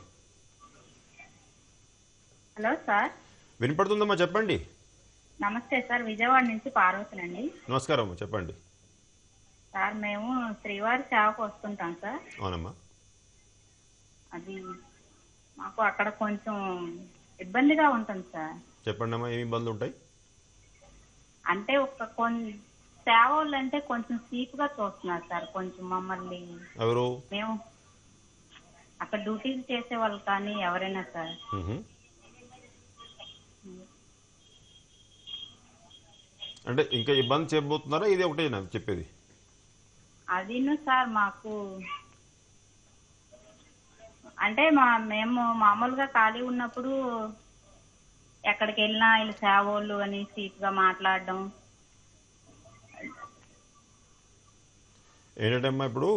K: హలో సార్
C: వినపడుతుందమ్మా చెప్పండి
K: నమస్తే సార్ విజయవాడ నుంచి పార్వతినండి
C: నమస్కారం అమ్మా చెప్పండి
K: సార్ మేము శ్రీవారి సేవకు వస్తుంటాం సార్
C: అవునమ్మా
K: అది మాకు అక్కడ కొంచెం ఇబ్బందిగా ఉంటుంది సార్
C: చెప్పండి అమ్మా ఏమి ఇబ్బందులు ఉంటాయి
K: అంటే ఒక కొన్ని సేవలు అంటే కొంచెం సీపుగా చూస్తున్నారు సార్ కొంచెం మమ్మల్ని
C: ఎవరు
K: మేము అక్కడ డ్యూటీలు చేసే వాళ్ళు కానీ ఎవరైనా సార్
C: మ్హూ. అంటే ఇంకా ఇబ్బంది చేయబోతున్నారా ఇది ఒకటే నాకు చెప్పేది
K: అదిను సార్ మాకు అంటే మా మేము మామూలుగా ఖాళీ ఉన్నప్పుడు ఎక్కడికి వెళ్ళినా వీళ్ళు సేవోళ్ళు అని సీట్గా మాట్లాడడం
C: ఏంటంటే ఇప్పుడు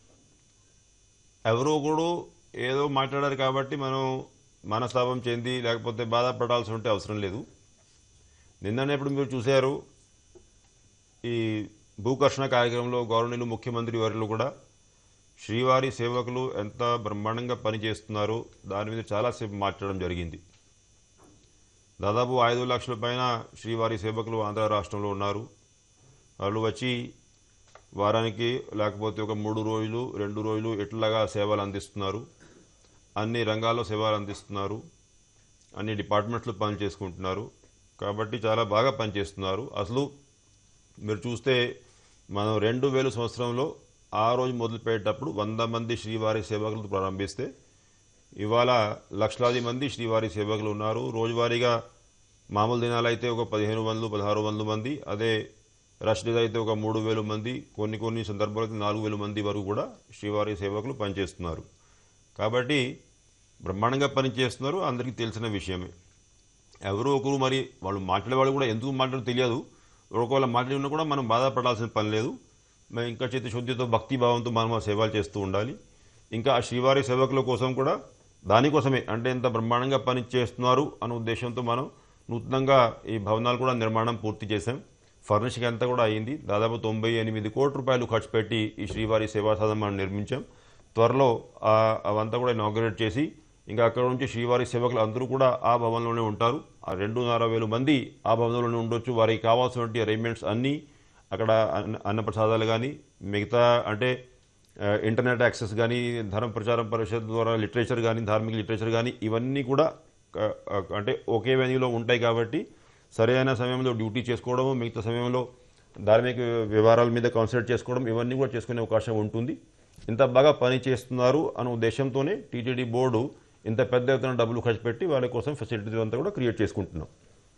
C: ఎవరో ఒకడు ఏదో మాట్లాడారు కాబట్టి మనం మనస్తాపం చెంది లేకపోతే బాధపడాల్సి ఉంటే అవసరం లేదు నిన్ననే ఇప్పుడు మీరు చూశారు ఈ భూకర్షణ కార్యక్రమంలో గౌరవనీయులు ముఖ్యమంత్రి వారిలో కూడా శ్రీవారి సేవకులు ఎంత బ్రహ్మాండంగా పనిచేస్తున్నారో దాని మీద చాలాసేపు మాట్లాడడం జరిగింది దాదాపు ఐదు లక్షల పైన శ్రీవారి సేవకులు ఆంధ్ర రాష్ట్రంలో ఉన్నారు వాళ్ళు వచ్చి వారానికి లేకపోతే ఒక మూడు రోజులు రెండు రోజులు ఎట్లాగా సేవలు అందిస్తున్నారు అన్ని రంగాల్లో సేవలు అందిస్తున్నారు అన్ని డిపార్ట్మెంట్స్లో పని చేసుకుంటున్నారు కాబట్టి చాలా బాగా పనిచేస్తున్నారు అసలు మీరు చూస్తే మనం రెండు వేల సంవత్సరంలో ఆ రోజు మొదలుపెట్టేటప్పుడు వంద మంది శ్రీవారి సేవకులతో ప్రారంభిస్తే ఇవాళ లక్షలాది మంది శ్రీవారి సేవకులు ఉన్నారు రోజువారీగా మామూలు దినాలైతే ఒక పదిహేను వందలు పదహారు వందల మంది అదే రష్ డేస్ అయితే ఒక మూడు వేల మంది కొన్ని కొన్ని సందర్భాలు అయితే నాలుగు వేల మంది వరకు కూడా శ్రీవారి సేవకులు పనిచేస్తున్నారు కాబట్టి బ్రహ్మాండంగా పనిచేస్తున్నారు అందరికీ తెలిసిన విషయమే ఎవరో ఒకరు మరి వాళ్ళు మాట్లాడే వాళ్ళు కూడా ఎందుకు మాట్లాడో తెలియదు ఒకవేళ మాట్లాడినా కూడా మనం బాధపడాల్సిన పని లేదు మేము ఇంకా చిత్తశుద్ధితో భక్తి భావంతో మనం ఆ సేవలు చేస్తూ ఉండాలి ఇంకా ఆ శ్రీవారి సేవకుల కోసం కూడా దానికోసమే అంటే ఇంత బ్రహ్మాండంగా పని చేస్తున్నారు అనే ఉద్దేశంతో మనం నూతనంగా ఈ భవనాలు కూడా నిర్మాణం పూర్తి చేశాం ఫర్నిషింగ్ అంతా కూడా అయింది దాదాపు తొంభై ఎనిమిది కోట్ల రూపాయలు ఖర్చు పెట్టి ఈ శ్రీవారి సేవా సదనం మనం నిర్మించాం త్వరలో ఆ- అవంతా కూడా ఇనాగ్రేట్ చేసి ఇంకా అక్కడ నుంచి శ్రీవారి సేవకులు అందరూ కూడా ఆ భవనంలోనే ఉంటారు ఆ రెండున్నర వేలు మంది ఆ భవనంలోనే ఉండొచ్చు వారికి కావాల్సినటువంటి అరేంజ్మెంట్స్ అన్నీ అక్కడ అన్న అన్నప్రసాదాలు కానీ మిగతా అంటే ఆ, ఇంటర్నెట్ యాక్సెస్ కానీ ధర్మ ప్రచారం పరిషత్ ద్వారా లిటరేచర్ కానీ ధార్మిక లిటరేచర్ కానీ ఇవన్నీ కూడా క- ఆ, అంటే ఒకే వెన్యూలో ఉంటాయి కాబట్టి సరైన సమయంలో డ్యూటీ చేసుకోవడము మిగతా సమయంలో ధార్మిక వ్యవహారాల మీద కాన్సన్ట్రేట్ చేసుకోవడం ఇవన్నీ కూడా చేసుకునే అవకాశం ఉంటుంది ఇంత బాగా పని చేస్తున్నారు అనే ఉద్దేశంతోనే టీటీడీ బోర్డు ఇంత పెద్ద ఎత్తున డబ్బులు ఖర్చు పెట్టి వాళ్ళ కోసం ఫెసిలిటీస్ అంతా కూడా క్రియేట్ చేసుకుంటున్నాం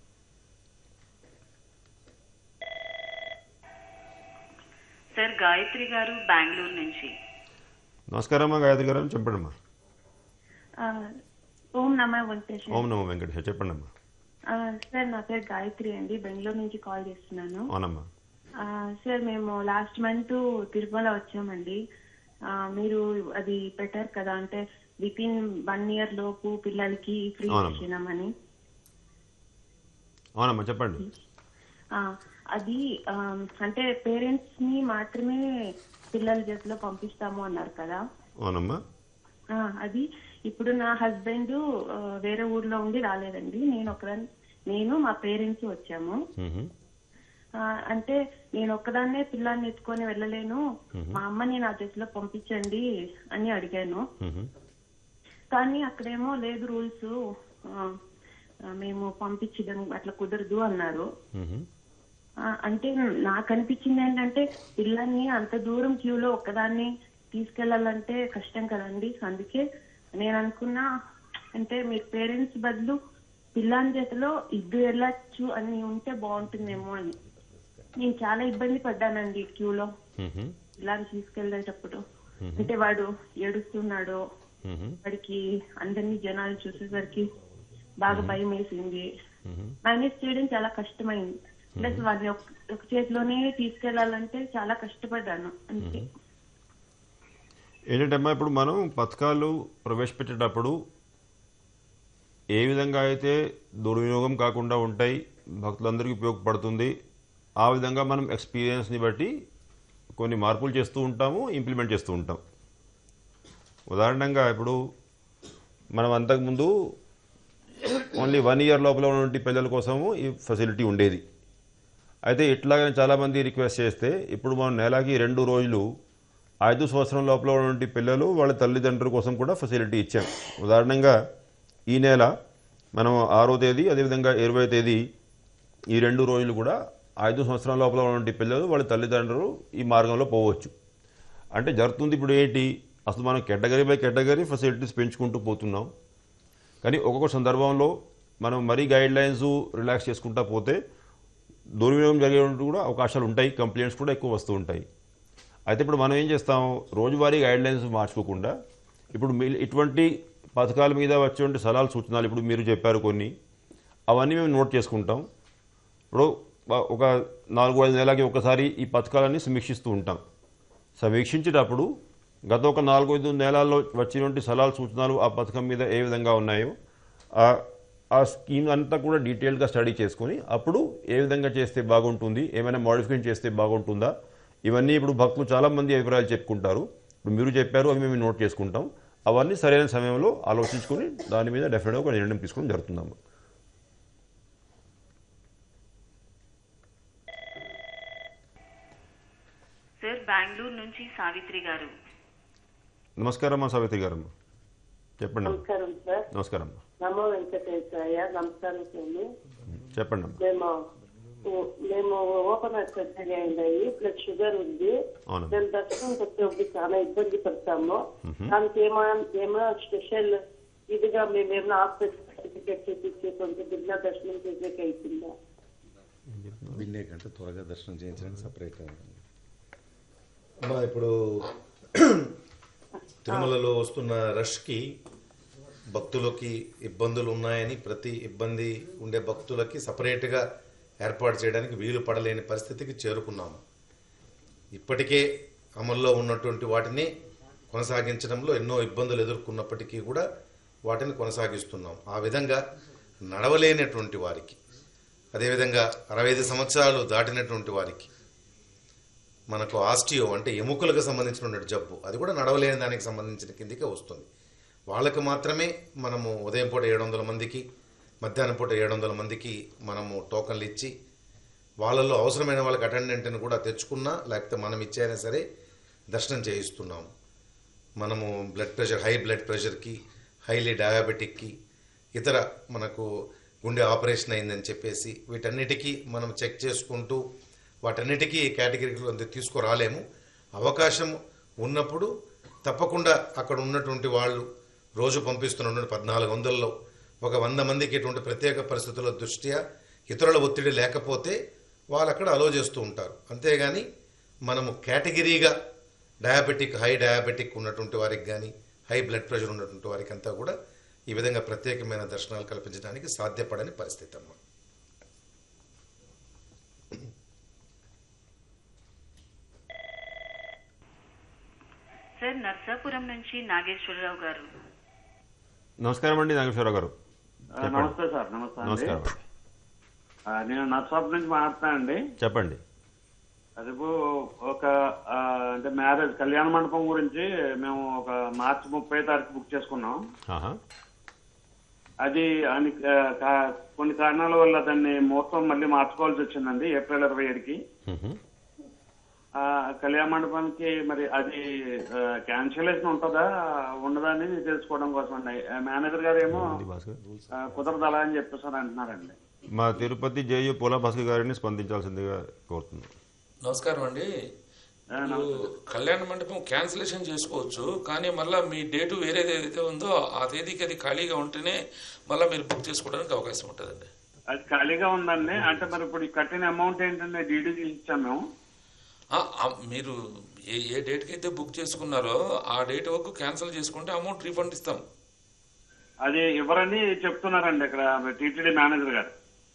D: సార్ గాయత్రి గారు బెంగళూరు నుంచి
C: నమస్కారం అమ్మా గాయత్రి గారు చెప్పండి అమ్మా
L: ఆ, ఓం నమ వెంకటేశ్వర
C: ఓం నమో వెంకటేశ్వర చెప్పండి అమ్మా
L: ఆ, సార్ నా పేరు గాయత్రి అండి బెంగళూరు నుంచి కాల్ చేస్తున్నాను
C: అవునమ్మా
L: ఆ, సార్ మేము లాస్ట్ మంత్ తిరుమల వచ్చామండి ఆ, మీరు అది పెట్టారు కదా అంటే విత్ ఇన్ వన్ ఇయర్ లోపు పిల్లలకి ఫ్రీ
C: అవునమ్మా.
L: ఇచ్చినామని
C: అవునమ్మా చెప్పండి
L: ఆ, అది ఆ, అంటే పేరెంట్స్ ని మాత్రమే పిల్లల జతలో పంపిస్తాము అన్నారు కదా
C: అవునమ్మా
L: ఆ, అది ఇప్పుడు నా హస్బెండ్ వేరే ఊర్లో ఉండి రాలేదండి నేను ఒకదాన్ని నేను మా పేరెంట్స్ వచ్చాము
C: మ్మ్.
L: ఆ, అంటే నేను ఒక్కదాన్నే పిల్లాన్ని ఎత్తుకొని వెళ్ళలేను మా అమ్మని నా చేతిలో పంపించండి అని అడిగాను
C: మ్మ్.
L: కానీ అక్కడేమో లేదు రూల్స్ మేము పంపించడం అట్లా కుదరదు అన్నారు
C: మ్మ్.
L: ఆ, అంటే నాకు అనిపించింది ఏంటంటే పిల్లాన్ని అంత దూరం క్యూలో ఒక్కదాన్ని తీసుకెళ్లాలంటే కష్టం కదండి అందుకే నేను అనుకున్నా అంటే మీ పేరెంట్స్ బదులు పిల్లాని చేతిలో ఇద్దరు వెళ్ళచ్చు అని ఉంటే బాగుంటుందేమో అని నేను చాలా ఇబ్బంది పడ్డానండి క్యూలో
C: మ్మ్.
L: పిల్లాన్ని తీసుకెళ్ళేటప్పుడు
C: మ్మ్.
L: అంటే వాడు ఏడుస్తున్నాడు
C: మ్మ్.
L: వాడికి అందరినీ జనాలు చూసేసరికి బాగా భయం వేసింది
C: మ్మ్.
L: మేనేజ్ చేయడం చాలా కష్టమైంది ప్లస్ వాడిని ఒక ఒక చేతిలోనే తీసుకెళ్లాలంటే చాలా కష్టపడ్డాను అంతే
C: ఏంటంటే అమ్మా ఇప్పుడు మనం పథకాలు ప్రవేశపెట్టేటప్పుడు ఏ విధంగా అయితే దుర్వినియోగం కాకుండా ఉంటాయి భక్తులందరికీ ఉపయోగపడుతుంది ఆ విధంగా మనం ఎక్స్పీరియన్స్ని బట్టి కొన్ని మార్పులు చేస్తూ ఉంటాము ఇంప్లిమెంట్ చేస్తూ ఉంటాం ఉదాహరణంగా ఇప్పుడు మనం అంతకుముందు ఓన్లీ వన్ ఇయర్ లోపల ఉన్నటువంటి పిల్లల కోసము ఈ ఫెసిలిటీ ఉండేది అయితే ఇట్లాగనే చాలామంది రిక్వెస్ట్ చేస్తే ఇప్పుడు మనం నెలకి రెండు రోజులు ఐదు సంవత్సరం లోపల ఉన్నటువంటి పిల్లలు వాళ్ళ తల్లిదండ్రుల కోసం కూడా ఫెసిలిటీ ఇచ్చాం ఉదాహరణంగా ఈ నెల మనం ఆరో తేదీ అదేవిధంగా ఇరవై తేదీ ఈ రెండు రోజులు కూడా ఐదు సంవత్సరం లోపల ఉన్నటువంటి పిల్లలు వాళ్ళ తల్లిదండ్రులు ఈ మార్గంలో పోవచ్చు అంటే జరుగుతుంది ఇప్పుడు ఏంటి అసలు మనం కేటగిరీ బై కేటగిరీ ఫెసిలిటీస్ పెంచుకుంటూ పోతున్నాం కానీ ఒక్కొక్క సందర్భంలో మనం మరీ గైడ్ లైన్స్ రిలాక్స్ చేసుకుంటా పోతే దుర్వినియోగం జరిగే కూడా అవకాశాలు ఉంటాయి కంప్లైంట్స్ కూడా ఎక్కువ వస్తూ ఉంటాయి అయితే ఇప్పుడు మనం ఏం చేస్తాం రోజువారీ గైడ్ లైన్స్ మార్చుకోకుండా ఇప్పుడు మీ ఇటువంటి పథకాల మీద వచ్చేటువంటి సలహాలు సూచనలు ఇప్పుడు మీరు చెప్పారు కొన్ని అవన్నీ మేము నోట్ చేసుకుంటాం ఇప్పుడు ఒక- ఒక నాలుగు ఐదు నెలలకి ఒకసారి ఈ పథకాలన్నీ సమీక్షిస్తూ ఉంటాం సమీక్షించేటప్పుడు గత ఒక నాలుగు ఐదు నెలల్లో వచ్చినటువంటి సలహాలు సూచనలు ఆ పథకం మీద ఏ విధంగా ఉన్నాయో ఆ- ఆ స్కీమ్ అంతా కూడా డీటెయిల్గా స్టడీ చేసుకొని అప్పుడు ఏ విధంగా చేస్తే బాగుంటుంది ఏమైనా మోడిఫికేషన్ చేస్తే బాగుంటుందా ఇవన్నీ ఇప్పుడు భక్తులు చాలామంది అభిప్రాయాలు చెప్పుకుంటారు ఇప్పుడు మీరు చెప్పారు అవి మేము నోట్ చేసుకుంటాం అవన్నీ సరైన సమయంలో ఆలోచించుకొని దాని మీద డెఫినెట్గా ఒక నిర్ణయం తీసుకోవడం జరుగుతుందమ్మా
D: సార్ బెంగళూరు నుంచి సావిత్రి గారు
C: నమస్కారం అమ్మా సావిత్రి గారమ్మా చెప్పండి అమ్మా.
M: నమస్కారం సార్
C: నమస్కారం అమ్మా
M: నమో వెంకటేశాయ నమస్కారం స్వామి
C: చెప్పండి అమ్మా
M: మేము ఓ- మేము ఓపెన్ హార్ట్ సర్జరీ అయింది ప్లస్ షుగర్ ఉంది
C: అవునా.
M: మేము దర్శనం వచ్చేప్పుడు చాలా ఇబ్బంది పడతాము
C: మ్మ్.
M: దానికి ఏమైనా ఏమైనా స్పెషల్ ఇదిగా మేము ఏమైనా హాస్పిటల్ సర్టిఫికేట్ చేపించి కొంచెం బిడ్డ దర్శనం చేసేకి అవుతుందా
G: విన్నే కంటే త్వరగా దర్శనం చేయించడానికి సపరేట్ అమ్మా ఇప్పుడు తిరుమలలో వస్తున్న రష్కి భక్తులకి ఇబ్బందులు ఉన్నాయని ప్రతి ఇబ్బంది ఉండే భక్తులకి సపరేట్గా ఏర్పాటు చేయడానికి వీలు పడలేని పరిస్థితికి చేరుకున్నాము ఇప్పటికే అమల్లో ఉన్నటువంటి వాటిని కొనసాగించడంలో ఎన్నో ఇబ్బందులు ఎదుర్కొన్నప్పటికీ కూడా వాటిని కొనసాగిస్తున్నాం ఆ విధంగా నడవలేనటువంటి వారికి అదేవిధంగా అరవై ఐదు సంవత్సరాలు దాటినటువంటి వారికి మనకు ఆస్టియో అంటే ఎముకలకు సంబంధించిన జబ్బు అది కూడా నడవలేని దానికి సంబంధించిన కిందికే వస్తుంది వాళ్ళకి మాత్రమే మనము ఉదయం పూట ఏడు వందల మందికి మధ్యాహ్నం పూట ఏడు వందల మందికి మనము టోకన్లు ఇచ్చి వాళ్ళల్లో అవసరమైన వాళ్ళకి అటెండెంట్ని కూడా తెచ్చుకున్నా లేకపోతే మనం ఇచ్చైనా సరే దర్శనం చేయిస్తున్నాము మనము బ్లడ్ ప్రెషర్ హై బ్లడ్ ప్రెషర్కి హైలీ డయాబెటిక్కి ఇతర మనకు గుండె ఆపరేషన్ అయిందని చెప్పేసి వీటన్నిటికీ మనం చెక్ చేసుకుంటూ వాటన్నిటికీ కేటగిరీలో తీసుకురాలేము అవకాశం ఉన్నప్పుడు తప్పకుండా అక్కడ ఉన్నటువంటి వాళ్ళు రోజు పంపిస్తున్నటువంటి పద్నాలుగు వందల్లో ఒక వంద మందికి ఇటువంటి ప్రత్యేక పరిస్థితుల దృష్ట్యా ఇతరుల ఒత్తిడి లేకపోతే వాళ్ళు అక్కడ అలో చేస్తూ ఉంటారు అంతేగాని మనము కేటగిరీగా డయాబెటిక్ హై డయాబెటిక్ ఉన్నటువంటి వారికి కానీ హై బ్లడ్ ప్రెషర్ ఉన్నటువంటి వారికి అంతా కూడా ఈ విధంగా ప్రత్యేకమైన దర్శనాలు కల్పించడానికి సాధ్యపడని పరిస్థితి అమ్మ
D: సార్ నర్సాపురం నుంచి నాగేశ్వరరావు గారు
C: నమస్కారం అండి నాగేశ్వరరావు గారు
N: ఆ, నమస్తే సార్ నమస్తే అండి
C: నమస్కారం
N: ఆ, నేను నర్సాప్ నుంచి మాట్లాడుతానండి
C: చెప్పండి
N: అది ఒక ఆ, అంటే మ్యారేజ్ కళ్యాణ మండపం గురించి మేము ఒక మార్చి ముప్పై తారీఖు బుక్ చేసుకున్నాం
C: ఆహా.
N: అది అని ఆ, కా- కొన్ని కారణాల వల్ల దాన్ని ముహూర్తం మళ్ళీ మార్చుకోవాల్సి వచ్చిందండి ఏప్రిల్ ఇరవై ఏడుకి
C: మ్మ్.
N: ఆ, కళ్యాణ మండపానికి మరి అది క్యాన్సిలేషన్ ఉంటుందా ఉండదా అని తెలుసుకోవడం కోసం అండి ఆ, మేనేజర్ గారు ఏమో ఆ, కుదరదలా అని చెప్పేసి అని అంటున్నారండి
C: మా తిరుపతి జేయు పోలా భాస్కర్ గారిని స్పందించాల్సిందిగా కోరుతున్నాను
O: నమస్కారం అండి ఇప్పుడు కళ్యాణ మండపం క్యాన్సిలేషన్ చేసుకోవచ్చు కానీ మళ్ళీ మీ డేటు వేరేది ఏదైతే ఉందో ఆ తేదీకి అది ఖాళీగా ఉంటేనే మళ్ళీ మీరు బుక్ చేసుకోవడానికి అవకాశం ఉంటుందండి
N: అది ఖాళీగా ఉందండి అంటే మరి ఇప్పుడు ఈ కట్టిన అమౌంట్ ఏంటంటే డీడీ ఇచ్చాం మేము
O: ఆ, ఆ, మీరు ఏ ఏ డేట్కి అయితే బుక్ చేసుకున్నారో ఆ డేట్ వరకు క్యాన్సిల్ చేసుకుంటే అమౌంట్ రీఫండ్ ఇస్తాం
N: అది ఇవ్వరని చెప్తున్నారండి ఇక్కడ టీటీడీ మేనేజర్ గారు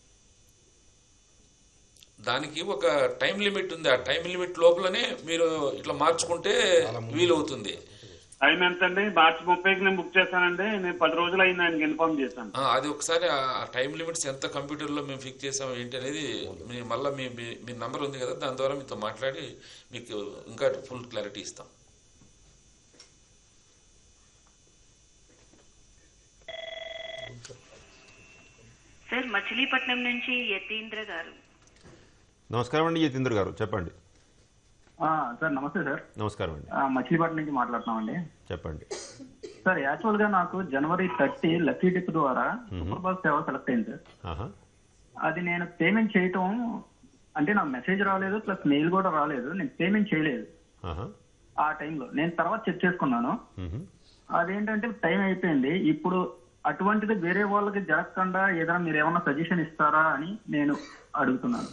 O: దానికి ఒక టైం లిమిట్ ఉంది ఆ టైం లిమిట్ లోపలనే మీరు ఇట్లా మార్చుకుంటే వీలవుతుంది
N: టైం ఎంత అండి మార్చి ముప్పైకి నేను బుక్ చేశానండి నేను పది రోజులు అయింది ఆయనకి ఇన్ఫార్మ్ చేశాను
O: ఆ, అది ఒకసారి ఆ టైం లిమిట్స్ ఎంత కంప్యూటర్లో మేము ఫిక్స్ చేసాం ఏంటి అనేది మీ మళ్ళీ మీ మీ- మీ నంబర్ ఉంది కదా దాని ద్వారా మీతో మాట్లాడి మీకు ఇంకా ఫుల్ క్లారిటీ ఇస్తాం
D: సార్ మచిలీపట్నం నుంచి యతీంద్ర గారు
C: నమస్కారం అండి యతీంద్ర గారు చెప్పండి
P: ఆ, సార్ నమస్తే సార్
C: నమస్కారం అండి
P: ఆ, మచిలీపట్నం నుంచి మాట్లాడుతున్నామండి
C: చెప్పండి
P: సార్ యాక్చువల్ గా నాకు జనవరి థర్టీ లక్కీ డిప్ ద్వారా సూపర్ బాల్ సేవ సెలెక్ట్ అయింది సార్
C: ఆహా.
P: అది నేను పేమెంట్ చేయటం అంటే నాకు మెసేజ్ రాలేదు ప్లస్ మెయిల్ కూడా రాలేదు నేను పేమెంట్ చేయలేదు
C: ఆహా.
P: ఆ టైంలో నేను తర్వాత చెక్ చేసుకున్నాను
C: మ్మ్.
P: అదేంటంటే టైం అయిపోయింది ఇప్పుడు అటువంటిది వేరే వాళ్ళకి జరగకుండా ఏదైనా మీరు ఏమైనా సజెషన్ ఇస్తారా అని నేను అడుగుతున్నాను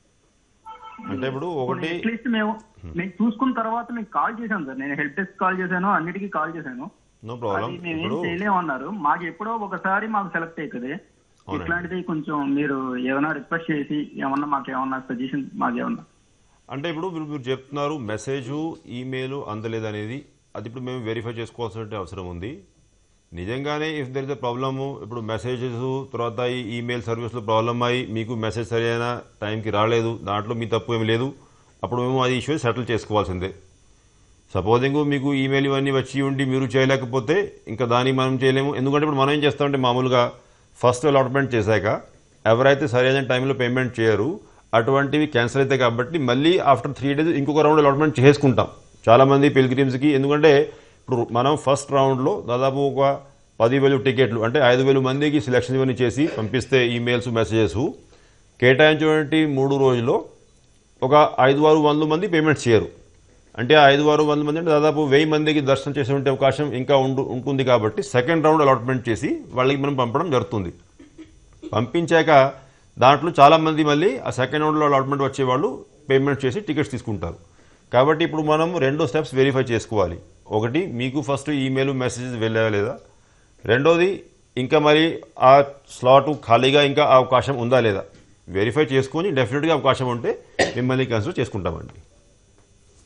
C: అంటే ఇప్పుడు ఒకటి
P: అట్లీస్ట్ మేము మేము చూసుకున్న తర్వాత మీకు కాల్ చేశాను సార్ నేను హెల్ప్ డెస్క్ కాల్ చేశాను అన్నిటికీ కాల్ చేశాను
C: నో ప్రాబ్లం
P: అది మేము ఏం
C: ఇప్పుడు
P: చేయలేమన్నారు మాకు ఎప్పుడో ఒకసారి మాకు సెలెక్ట్ అవుతుంది
C: అవునండి.
P: ఇట్లాంటిది కొంచెం మీరు ఏమైనా రిక్వెస్ట్ చేసి ఏమన్నా మాకు ఏమన్నా సజెషన్ మాకు ఏమన్నా
C: అంటే ఇప్పుడు మీరు మీరు చెప్తున్నారు మెసేజ్ ఈమెయిల్ అందలేదు అనేది అది ఇప్పుడు మేము వెరిఫై చేసుకోవాల్సిన అవసరం ఉంది నిజంగానే if there is a problem ఇప్పుడు మెసేజెస్ తర్వాత ఈ ఈమెయిల్ సర్వీస్లో ప్రాబ్లమ్ అయ్యి మీకు మెసేజ్ సరైన టైంకి రాలేదు దాంట్లో మీ తప్పు ఏమి లేదు అప్పుడు మేము అది ఇష్యూ సెటిల్ చేసుకోవాల్సిందే సపోజింగ్ మీకు ఈమెయిల్ ఇవన్నీ వచ్చి ఉండి మీరు చేయలేకపోతే ఇంకా దాన్ని మనం చేయలేము ఎందుకంటే ఇప్పుడు మనం ఏం చేస్తామంటే మామూలుగా ఫస్ట్ అలాట్మెంట్ చేశాక ఎవరైతే సరైన టైంలో పేమెంట్ చేయరు అటువంటివి క్యాన్సిల్ అవుతాయి కాబట్టి మళ్ళీ ఆఫ్టర్ త్రీ డేస్ ఇంకొక రౌండ్ అలాట్మెంట్ చేసుకుంటాం చాలామంది పిల్గ్రిమ్స్కి ఎందుకంటే ఇప్పుడు మనం ఫస్ట్ రౌండ్లో దాదాపు ఒక పదివేలు టికెట్లు అంటే ఐదు వేలు మందికి సెలక్షన్ ఇవన్నీ చేసి పంపిస్తే ఈమెయిల్స్ మెసేజెస్ కేటాయించినటువంటి మూడు రోజుల్లో ఒక ఐదు ఆరు వందల మంది పేమెంట్ చేయరు అంటే ఆ ఐదు ఆరు వందల మంది అంటే దాదాపు వెయ్యి మందికి దర్శనం చేసే అవకాశం ఇంకా ఉండు ఉంటుంది కాబట్టి సెకండ్ రౌండ్ అలాట్మెంట్ చేసి వాళ్ళకి మనం పంపడం జరుగుతుంది పంపించాక దాంట్లో చాలామంది మళ్ళీ ఆ సెకండ్ రౌండ్లో అలాట్మెంట్ వచ్చేవాళ్ళు పేమెంట్ చేసి టికెట్స్ తీసుకుంటారు కాబట్టి ఇప్పుడు మనం రెండు స్టెప్స్ వెరిఫై చేసుకోవాలి ఒకటి మీకు ఫస్ట్ ఈమెయిల్ మెసేజ్ వెళ్ళా లేదా రెండోది ఇంకా మరి ఆ స్లాట్ ఖాళీగా ఇంకా అవకాశం ఉందా లేదా వెరిఫై చేసుకొని డెఫినెట్గా అవకాశం ఉంటే మిమ్మల్ని కన్సిడర్ చేసుకుంటామండి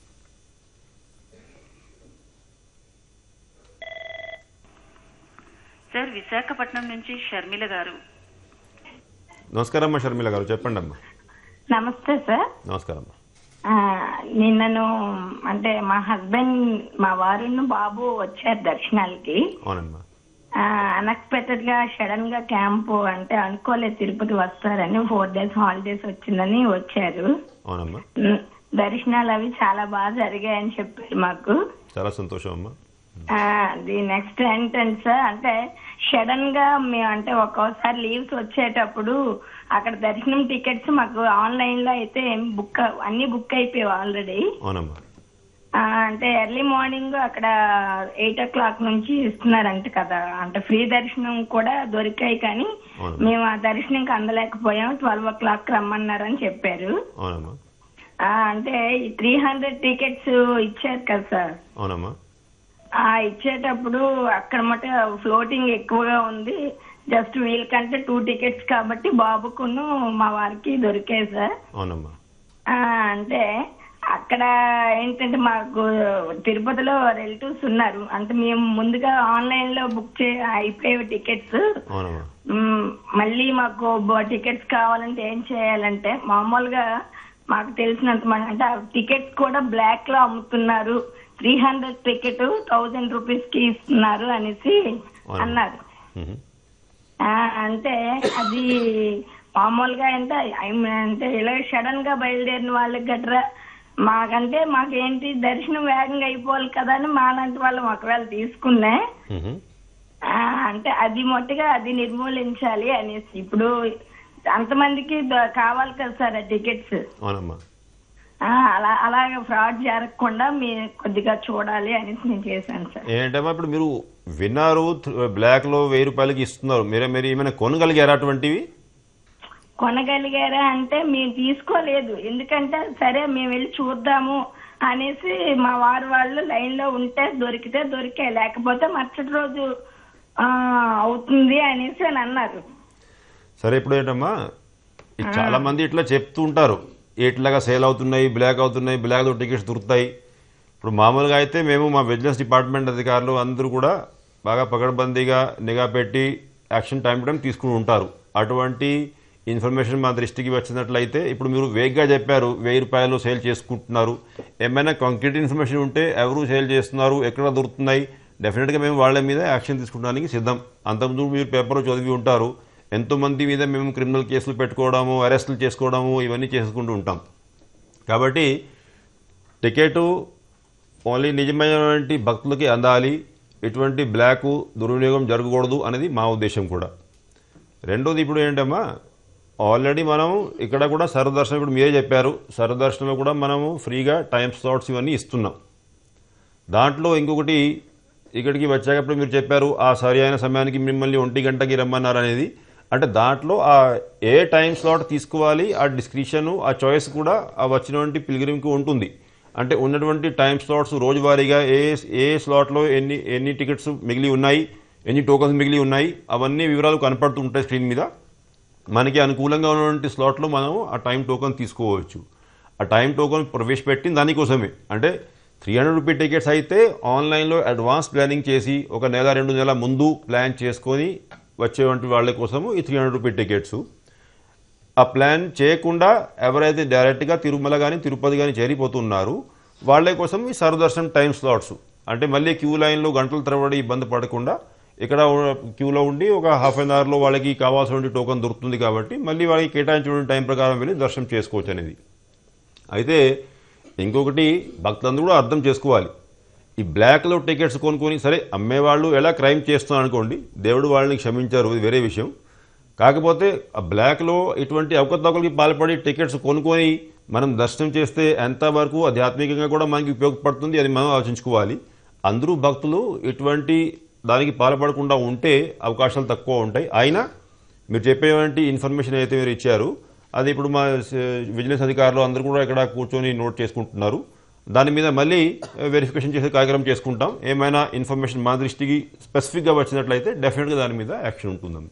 D: సార్ విశాఖపట్నం నుంచి షర్మిల గారు
C: నమస్కారం అమ్మా షర్మిల గారు చెప్పండి అమ్మా
Q: నమస్తే సార్
C: నమస్కారం అమ్మా
Q: ఆ, నిన్నను అంటే మా హస్బెండ్ మా వారును బాబు వచ్చారు దర్శనాలకి
C: అవునమ్మా
Q: అన్ఎక్స్పెక్టెడ్ గా సడన్ గా క్యాంపు అంటే అనుకోలేదు తిరుపతి వస్తారని ఫోర్ డేస్ హాలిడేస్ వచ్చిందని వచ్చారు
C: అవునమ్మా
Q: ఉమ్, దర్శనాలు అవి చాలా బాగా జరిగాయని చెప్పారు మాకు
C: చాలా సంతోషం అమ్మా
Q: ఆ, ది నెక్స్ట్ ఏంటంటే సార్ అంటే సడన్ గా మేము అంటే ఒక్కోసారి లీవ్స్ వచ్చేటప్పుడు అక్కడ దర్శనం టికెట్స్ మాకు ఆన్లైన్ లో అయితే బుక్ అన్ని బుక్ అయిపోయాయి ఆల్రెడీ
C: అవునమ్మా
Q: అంటే ఎర్లీ మార్నింగ్ అక్కడ ఎయిట్ ఓ క్లాక్ నుంచి ఇస్తున్నారంట కదా అంటే ఫ్రీ దర్శనం కూడా దొరికాయి కానీ
C: అవునమ్మా
Q: మేము ఆ దర్శనంకి అందలేకపోయాం ట్వెల్వ్ ఓ క్లాక్ రమ్మన్నారని చెప్పారు
C: అవునమ్మా
Q: ఆ, అంటే ఈ త్రీ హండ్రెడ్ టికెట్స్ ఇచ్చారు కదా సార్
C: అవునమ్మా
Q: ఆ ఇచ్చేటప్పుడు అక్కడ మట ఫ్లోటింగ్ ఎక్కువగా ఉంది జస్ట్ వీళ్ళకంటే టూ టికెట్స్ కాబట్టి బాబుకును మా వారికి దొరికాయి సార్
C: అవునమ్మా
Q: ఆ, అంటే అక్కడ ఏంటంటే మాకు తిరుపతిలో రిలేటివ్స్ ఉన్నారు అంటే మేము ముందుగా ఆన్లైన్ లో బుక్ చే అయిపోయే టికెట్స్
C: అవునమ్మా
Q: మ్, మళ్ళీ మాకు టికెట్స్ కావాలంటే ఏం చేయాలంటే మామూలుగా మాకు తెలిసినంత మ- అంటే టికెట్స్ కూడా బ్లాక్ లో అమ్ముతున్నారు three hundred ticket thousand rupees కి ఇస్తున్నారు అనేసి అన్నారు
C: మ్మ్.
Q: ఆ, అంటే అది మామూలుగా అంటే ఐ మీన్ అంటే ఇలా సడన్ గా బయలుదేరిన వాళ్ళకి గట్రా మాకంటే మాకేంటి దర్శనం వేగంగా అయిపోవాలి కదా అని మాలాంటి వాళ్ళం ఒకవేళ తీసుకున్నా
C: మ్మ్.
Q: ఆ, అంటే అది మొట్టగా అది నిర్మూలించాలి అనేసి ఇప్పుడు అంతమందికి ద- కావాలి కదా సార్ ఆ టికెట్స్
C: అవునమ్మా
Q: ఆ, అలా అలాగే ఫ్రాడ్ జరగకుండా మీరు కొద్దిగా చూడాలి అనేసి నేను చేశాను సార్
C: ఏంటమ్మా ఇప్పుడు మీరు విన్నారు బ్లాక్ లో వెయ్యి రూపాయలకి ఇస్తున్నారు మీరే మీరు ఏమైనా కొనగలిగారా అటువంటివి
Q: కొనగలిగారా అంటే మేము తీసుకోలేదు ఎందుకంటే సరే మేము వెళ్ళి చూద్దాము అనేసి మా వారు వాళ్ళు లైన్ లో ఉంటే దొరికితే దొరికాయి లేకపోతే మరుసటి రోజు ఆ, అవుతుంది అనేసి అని అన్నారు
C: సరే ఇప్పుడు ఏంటమ్మా ఈ చాలా మంది ఇట్లా చెప్తూ ఉంటారు ఇట్లాగా సేల్ అవుతున్నాయి బ్లాక్ అవుతున్నాయి బ్లాక్లో టికెట్స్ దొరుకుతాయి ఇప్పుడు మామూలుగా అయితే మేము మా విజిలెన్స్ డిపార్ట్మెంట్ అధికారులు అందరూ కూడా బాగా పకడ్బందీగా నిఘా పెట్టి యాక్షన్ టైం టు టైం తీసుకుని ఉంటారు అటువంటి ఇన్ఫర్మేషన్ మా దృష్టికి వచ్చినట్లయితే ఇప్పుడు మీరు వేగ్గా చెప్పారు వెయ్యి రూపాయలు సేల్ చేసుకుంటున్నారు ఏమైనా కాంక్రీట్ ఇన్ఫర్మేషన్ ఉంటే ఎవరు సేల్ చేస్తున్నారు ఎక్కడ దొరుకుతున్నాయి డెఫినెట్గా మేము వాళ్ళ మీద యాక్షన్ తీసుకోవడానికి సిద్ధం అంతకుముందు మీరు పేపర్లో చదివి ఉంటారు ఎంతోమంది మీద మేము క్రిమినల్ కేసులు పెట్టుకోవడము అరెస్టులు చేసుకోవడము ఇవన్నీ చేసుకుంటూ ఉంటాం కాబట్టి టికెట్ ఓన్లీ నిజమైనటువంటి భక్తులకి అందాలి ఎటువంటి బ్లాక్ దుర్వినియోగం జరగకూడదు అనేది మా ఉద్దేశం కూడా రెండోది ఇప్పుడు ఏంటమ్మా ఆల్రెడీ మనం ఇక్కడ కూడా సర్వదర్శనం ఇప్పుడు మీరే చెప్పారు సర్వదర్శనంలో కూడా మనము ఫ్రీగా టైం స్లాట్స్ ఇవన్నీ ఇస్తున్నాం దాంట్లో ఇంకొకటి ఇక్కడికి వచ్చేటప్పుడు మీరు చెప్పారు ఆ సరి అయిన సమయానికి మిమ్మల్ని ఒంటి గంటకి రమ్మన్నారు అనేది అంటే దాంట్లో ఆ ఏ టైం స్లాట్ తీసుకోవాలి ఆ డిస్క్రిప్షన్ ఆ చాయిస్ కూడా ఆ వచ్చినటువంటి పిల్గ్రిమ్కి ఉంటుంది అంటే ఉన్నటువంటి టైం స్లాట్స్ రోజువారీగా ఏ ఏ స్లాట్లో ఎన్ని ఎన్ని టికెట్స్ మిగిలి ఉన్నాయి ఎన్ని టోకన్స్ మిగిలి ఉన్నాయి అవన్నీ వివరాలు కనపడుతూ ఉంటాయి స్క్రీన్ మీద మనకి అనుకూలంగా ఉన్నటువంటి స్లాట్లో మనం ఆ టైం టోకన్ తీసుకోవచ్చు ఆ టైం టోకన్ ప్రవేశపెట్టింది దానికోసమే అంటే త్రీ హండ్రెడ్ రూపీ టికెట్స్ అయితే ఆన్లైన్లో అడ్వాన్స్ ప్లానింగ్ చేసి ఒక నెల రెండు నెలల ముందు ప్లాన్ చేసుకొని వచ్చేటువంటి వాళ్ళ కోసము ఈ త్రీ హండ్రెడ్ రూపీ టికెట్స్ ఆ ప్లాన్ చేయకుండా ఎవరైతే డైరెక్ట్గా తిరుమల కానీ తిరుపతి కానీ చేరిపోతున్నారు వాళ్ళ కోసం ఈ సర్వదర్శనం టైం స్లాట్స్ అంటే మళ్ళీ క్యూ లైన్లో గంటల తరబడి ఇబ్బంది పడకుండా ఇక్కడ క్యూలో ఉండి ఒక హాఫ్ అన్ అవర్లో వాళ్ళకి కావాల్సిన టోకన్ దొరుకుతుంది కాబట్టి మళ్ళీ వాళ్ళకి కేటాయించిన టైం ప్రకారం వెళ్ళి దర్శనం చేసుకోవచ్చు అనేది అయితే ఇంకొకటి భక్తులందరూ కూడా అర్థం చేసుకోవాలి ఈ బ్లాక్లో టికెట్స్ కొనుక్కొని సరే అమ్మేవాళ్ళు ఎలా క్రైమ్ చేస్తున్నారు అనుకోండి దేవుడు వాళ్ళని క్షమించారు ఇది వేరే విషయం కాకపోతే ఆ బ్లాక్లో ఇటువంటి అవకతవకలకి పాల్పడి టికెట్స్ కొనుక్కొని మనం దర్శనం చేస్తే ఎంతవరకు ఆధ్యాత్మికంగా కూడా మనకి ఉపయోగపడుతుంది అది మనం ఆలోచించుకోవాలి అందరూ భక్తులు ఇటువంటి దానికి పాల్పడకుండా ఉంటే అవకాశాలు తక్కువ ఉంటాయి అయినా మీరు చెప్పేటువంటి ఇన్ఫర్మేషన్ అయితే మీరు ఇచ్చారు అది ఇప్పుడు మా స- విజిలెన్స్ అధికారులు అందరూ కూడా ఇక్కడ కూర్చొని నోట్ చేసుకుంటున్నారు దాని మీద మళ్ళీ వెరిఫికేషన్ చేసే కార్యక్రమం చేసుకుంటాం ఏమైనా ఇన్ఫర్మేషన్ మా దృష్టికి స్పెసిఫిక్గా వచ్చినట్లయితే డెఫినెట్గా దాని మీద యాక్షన్ ఉంటుందమ్మా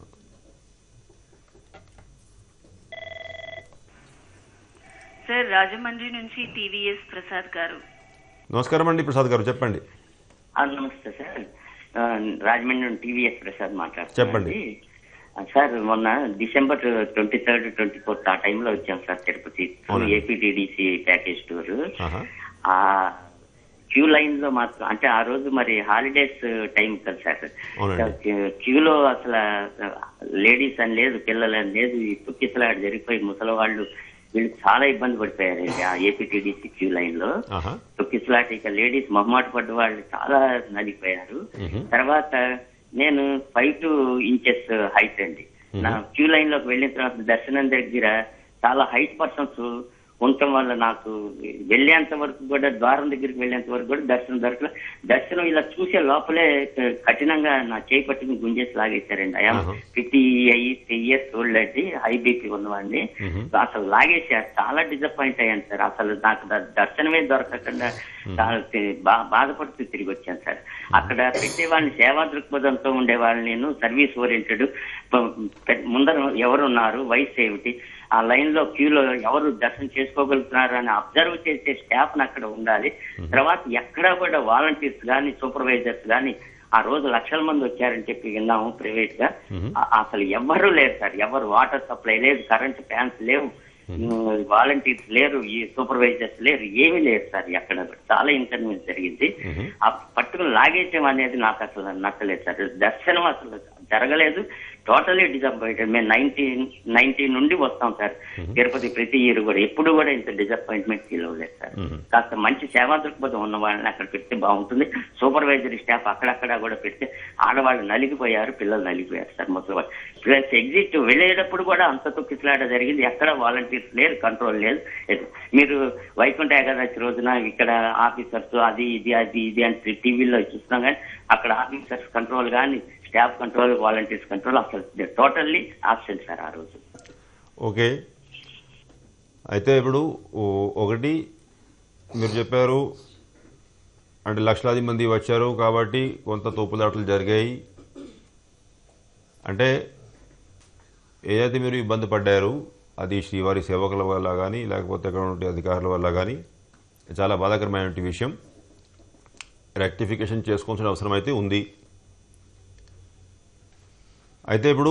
D: సార్ రాజమండ్రి నుంచి టీవీఎస్ ప్రసాద్ గారు
C: నమస్కారం అండి ప్రసాద్ గారు చెప్పండి
R: ఆ, నమస్తే సార్ ఆ, రాజమండ్రి నుండి టీవీఎస్ ప్రసాద్ మాట్లాడుతున్నాను
C: చెప్పండి.
R: సార్ మొన్న December twenty third twenty fourth ఆ టైంలో వచ్చాం సార్ తిరుపతి
C: అవునండి.
R: ఏపీటీడీసీ ప్యాకేజ్ టూర్
C: ఆహా.
R: ఆ క్యూ లైన్ లో మాత్రం అంటే ఆ రోజు మరి హాలిడేస్ టైం కదా సార్
C: అవునండి.
R: క్యూలో అసలు లేడీస్ అని లేదు పిల్లలు అని లేదు ఈ తొక్కిసలాట జరిగిపోయి ముసలి వాళ్ళు వీళ్ళు చాలా ఇబ్బంది పడిపోయారండి ఆ ఏపీటీడీసీ క్యూ లైన్ లో
C: ఆహా.
R: తొక్కిసలాట ఇక లేడీస్ మొహమాట పడ్డ వాళ్ళు చాలా నలిగిపోయారు
C: మ్మ్.
R: తర్వాత నేను ఫైవ్ టూ ఇంచెస్ హైట్ అండి నా క్యూ లైన్ లోకి వెళ్ళిన తర్వాత దర్శనం దగ్గర చాలా హైట్ పర్సన్స్ ఉండటం వల్ల నాకు వెళ్ళేంత వరకు కూడా ద్వారం దగ్గరికి వెళ్ళేంత వరకు కూడా దర్శనం దొరకలేదు దర్శనం ఇలా చూసే లోపలే క- కఠినంగా నా చేయి పట్టుకుని గుంజేసి లాగేశారండి ఐఎమ్
C: ఆహా.
R: ఫిఫ్టీ ఎయిట్ ఇయర్స్ ఓల్డ్ అండి హై బీపీ ఉన్నవాడిని
C: మ్మ్.
R: అసలు లాగేశారు చాలా డిసప్పాయింట్ అయ్యాను సార్ అసలు నాకు ద- దర్శనమే దొరకకుండా చాలా తి- బా- బాధపడుతూ తిరిగి వచ్చాను సార్ అక్కడ పెట్టే వాళ్ళని సేవా దృక్పథంతో ఉండే వాళ్ళని నేను సర్వీస్ ఓరియంటెడ్ ముందర ఎవరున్నారు వయసు ఏమిటి ఆ లైన్ లో క్యూలో ఎవరు దర్శనం చేసుకోగలుగుతున్నారు అని అబ్జర్వ్ చేసే స్టాఫ్ అక్కడ ఉండాలి తర్వాత ఎక్కడా కూడా వాలంటీర్స్ గాని సూపర్వైజర్స్ గాని ఆ రోజు లక్షల మంది వచ్చారని చెప్పి విన్నాము ప్రైవేట్ గా ఆ- అసలు ఎవ్వరూ లేరు సార్ ఎవరు వాటర్ సప్లై లేదు కరెంట్ ఫ్యాన్స్ లేవు వాలంటీర్స్ లేరు ఈ సూపర్వైజర్స్ లేరు ఏమీ లేరు సార్ ఎక్కడ కూడా. చాలా ఇన్కన్వీనియన్స్ జరిగింది ఆ పట్టుకుని లాగేయటం అనేది నాకు అసలు నచ్చలేదు సార్ దర్శనం అసలు జరగలేదు టోటలీ డిసప్పాయింటెడ్ మేము నైన్టీన్ నైన్టీన్ నుండి వస్తాం సార్ తిరుపతి ప్రతి ఇయర్ కూడా ఎప్పుడు కూడా ఇంత డిసప్పాయింట్మెంట్ ఫీల్ అవ్వలేదు సార్ కాస్త మంచి సేవా దృక్పథం ఉన్న వాళ్ళని అక్కడ పెడితే బాగుంటుంది సూపర్వైజరీ స్టాఫ్ అక్కడక్కడ కూడా పెడితే ఆడవాళ్ళు నలిగిపోయారు పిల్లలు నలిగిపోయారు సార్ ముసలివాళ్ళు ప్లస్ ఎగ్జిట్ వెళ్ళేటప్పుడు కూడా అంత తొక్కిసలాట జరిగింది ఎక్కడ వాలంటీర్స్ లేరు కంట్రోల్ లేదు మీరు వైకుంఠ ఏకాదశి రోజున ఇక్కడ ఆఫీసర్స్ అది ఇది అది ఇది అని టీవీలో చూస్తున్నాం కానీ అక్కడ ఆఫీసర్స్ కంట్రోల్ కానీ స్టాఫ్ కంట్రోల్ వాలంటీర్స్ కంట్రోల్ అసలు టోటల్లీ ఆప్షన్ సార్ ఆ రోజు
C: ఓకే అయితే ఇప్పుడు ఓ- ఒకటి మీరు చెప్పారు అంటే లక్షలాది మంది వచ్చారు కాబట్టి కొంత తోపులాటలు జరిగాయి అంటే ఏదైతే మీరు ఇబ్బంది పడ్డారు అది శ్రీవారి సేవకుల వల్ల కానీ లేకపోతే అక్కడ ఉండే అధికారుల వల్ల కానీ చాలా బాధాకరమైనటువంటి విషయం రెక్టిఫికేషన్ చేసుకోవాల్సిన అవసరం అయితే ఉంది అయితే ఇప్పుడు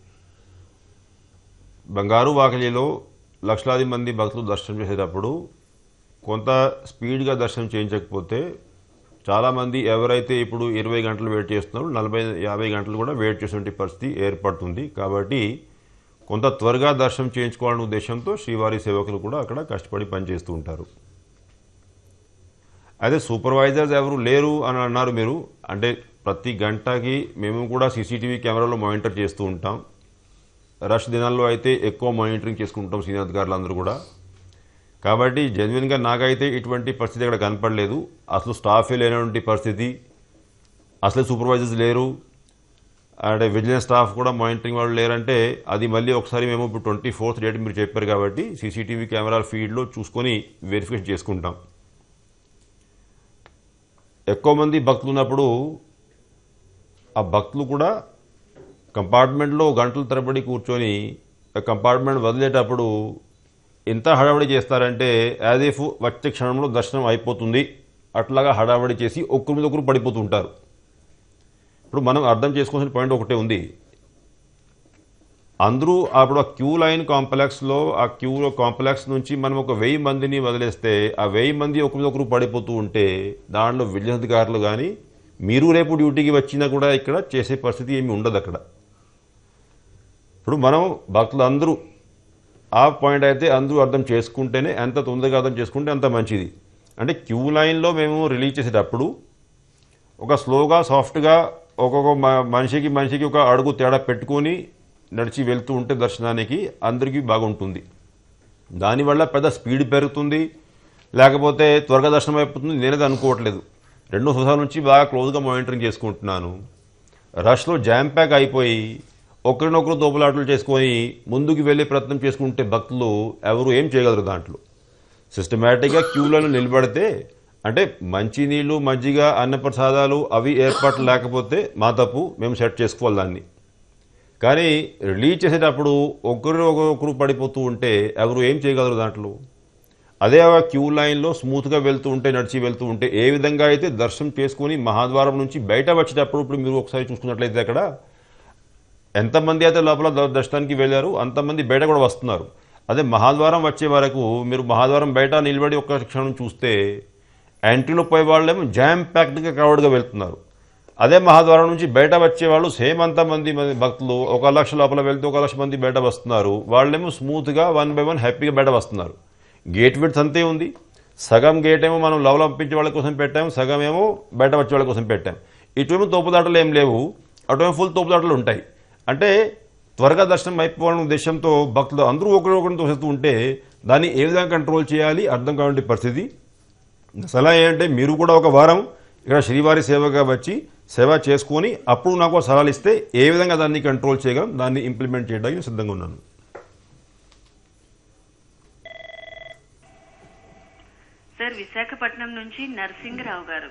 C: బంగారు వాకిలిలో లక్షలాది మంది భక్తులు దర్శనం చేసేటప్పుడు కొంత స్పీడ్గా దర్శనం చేయించకపోతే చాలామంది ఎవరైతే ఇప్పుడు ఇరవై గంటలు వెయిట్ చేస్తున్నారో నలభై యాభై గంటలు కూడా వెయిట్ చేసే పరిస్థితి ఏర్పడుతుంది కాబట్టి కొంత త్వరగా దర్శనం చేయించుకోవాలనే ఉద్దేశంతో శ్రీవారి సేవకులు కూడా అక్కడ కష్టపడి పనిచేస్తూ ఉంటారు అదే సూపర్వైజర్స్ ఎవరు లేరు అని అన్నారు మీరు అంటే ప్రతి గంటకి మేము కూడా సీసీటీవీ కెమెరాలో మానిటర్ చేస్తూ ఉంటాం రష్ దినాల్లో అయితే ఎక్కువ మానిటరింగ్ చేసుకుంటాం సీనియర్ అధికారులు అందరూ కూడా కాబట్టి జెన్యున్గా నాకైతే ఇటువంటి పరిస్థితి అక్కడ కనపడలేదు అసలు స్టాఫే లేనటువంటి పరిస్థితి అసలే సూపర్వైజర్స్ లేరు అంటే విజిలెన్స్ స్టాఫ్ కూడా మానిటరింగ్ వాళ్ళు లేరంటే అది మళ్ళీ ఒకసారి మేము ఇప్పుడు ట్వంటీ ఫోర్త్ డేట్ మీరు చెప్పారు కాబట్టి సీసీటీవీ కెమెరా ఫీడ్లో చూసుకొని వెరిఫికేషన్ చేసుకుంటాం ఎక్కువ మంది భక్తులు ఉన్నప్పుడు ఆ భక్తులు కూడా కంపార్ట్మెంట్లో గంటల తరబడి కూర్చొని ఆ కంపార్ట్మెంట్ వదిలేటప్పుడు ఎంత హడావడి చేస్తారంటే యాజ్ ఇఫ్ వచ్చే క్షణంలో దర్శనం అయిపోతుంది అట్లాగా హడావడి చేసి ఒక్కరి మీద ఒకరు పడిపోతుంటారు ఇప్పుడు మనం అర్థం చేసుకోవాల్సిన పాయింట్ ఒకటే ఉంది అందరూ అప్పుడు ఆ క్యూ లైన్ కాంప్లెక్స్లో ఆ క్యూ కాంప్లెక్స్ నుంచి మనం ఒక వెయ్యి మందిని వదిలేస్తే ఆ వెయ్యి మంది ఒకరి మీద ఒకరు పడిపోతూ ఉంటే దాంట్లో విజిలెన్స్ అధికారులు కానీ మీరు రేపు డ్యూటీకి వచ్చినా కూడా ఇక్కడ చేసే పరిస్థితి ఏమి ఉండదు అక్కడ ఇప్పుడు మనం భక్తులు అందరూ ఆ పాయింట్ అయితే అందరూ అర్థం చేసుకుంటేనే ఎంత తొందరగా అర్థం చేసుకుంటే అంత మంచిది అంటే క్యూ లైన్లో మేము రిలీజ్ చేసేటప్పుడు ఒక స్లోగా సాఫ్ట్గా ఒక్కొక్క మ- మనిషికి మనిషికి ఒక అడుగు తేడా పెట్టుకొని నడిచి వెళ్తూ ఉంటే దర్శనానికి అందరికీ బాగుంటుంది దానివల్ల పెద్ద స్పీడ్ పెరుగుతుంది లేకపోతే త్వరగా దర్శనం అయిపోతుంది నేనేది అనుకోవట్లేదు రెండు సంవత్సరాల నుంచి బాగా క్లోజ్గా మానిటరింగ్ చేసుకుంటున్నాను రష్లో జామ్ ప్యాక్ అయిపోయి ఒకరినొకరు తోపులాటలు చేసుకొని ముందుకు వెళ్ళే ప్రయత్నం చేసుకుంటే భక్తులు ఎవరు ఏం చేయగలరు దాంట్లో సిస్టమేటిక్గా క్యూలను నిలబడితే అంటే మంచినీళ్ళు మజ్జిగ అన్నప్రసాదాలు అవి ఏర్పాట్లు లేకపోతే మా తప్పు మేము సెట్ చేసుకోవాలి దాన్ని కానీ రిలీజ్ చేసేటప్పుడు ఒకరు ఒకరు పడిపోతూ ఉంటే ఎవరు ఏం చేయగలరు దాంట్లో అదే ఆ క్యూ లైన్లో స్మూత్గా వెళ్తూ ఉంటే నడిచి వెళ్తూ ఉంటే ఏ విధంగా అయితే దర్శనం చేసుకొని మహాద్వారం నుంచి బయట వచ్చేటప్పుడు ఇప్పుడు మీరు ఒకసారి చూసుకున్నట్లయితే అక్కడ ఎంతమంది అయితే లోపల ద- దర్శనానికి వెళ్ళారు అంతమంది బయట కూడా వస్తున్నారు అదే మహాద్వారం వచ్చే వరకు మీరు మహాద్వారం బయట నిలబడి ఒక్క క్షణం చూస్తే ఎంట్రీలో పోయే వాళ్ళేమో జామ్ ప్యాక్డ్గా క్రౌడ్గా వెళ్తున్నారు అదే మహాద్వారం నుంచి బయట వచ్చే వాళ్ళు సేమ్ అంతమంది మంది భక్తులు ఒక లక్ష లోపల వెళ్తే ఒక లక్ష మంది బయట వస్తున్నారు వాళ్ళేమో స్మూత్గా వన్ బై వన్ హ్యాపీగా బయట వస్తున్నారు గేట్ విడ్త్ అంతే ఉంది సగం గేట్ ఏమో మనం లవ్ పంపించే వాళ్ళ కోసం పెట్టాం సగం ఏమో బయట వచ్చే వాళ్ళ కోసం పెట్టాం ఇటువేమో తోపుదాటలు ఏం లేవు అటువేమో ఫుల్ తోపుదాటలు ఉంటాయి అంటే త్వరగా దర్శనం అయిపోవాలనే ఉద్దేశంతో భక్తులు అందరూ ఒకరి ఒకరిని తోసేస్తూ ఉంటే దాన్ని ఏ విధంగా కంట్రోల్ చేయాలి అర్థం కావంటి పరిస్థితి సలహా ఏంటంటే మీరు కూడా ఒక వారం ఇక్కడ శ్రీవారి సేవగా వచ్చి సేవ చేసుకొని అప్పుడు నాకు సలహాలు ఇస్తే ఏ విధంగా దాన్ని కంట్రోల్ చేయగలం దాన్ని ఇంప్లిమెంట్ చేయడానికి నేను సిద్ధంగా ఉన్నాను
D: సార్ విశాఖపట్నం నుంచి నరసింగరావు గారు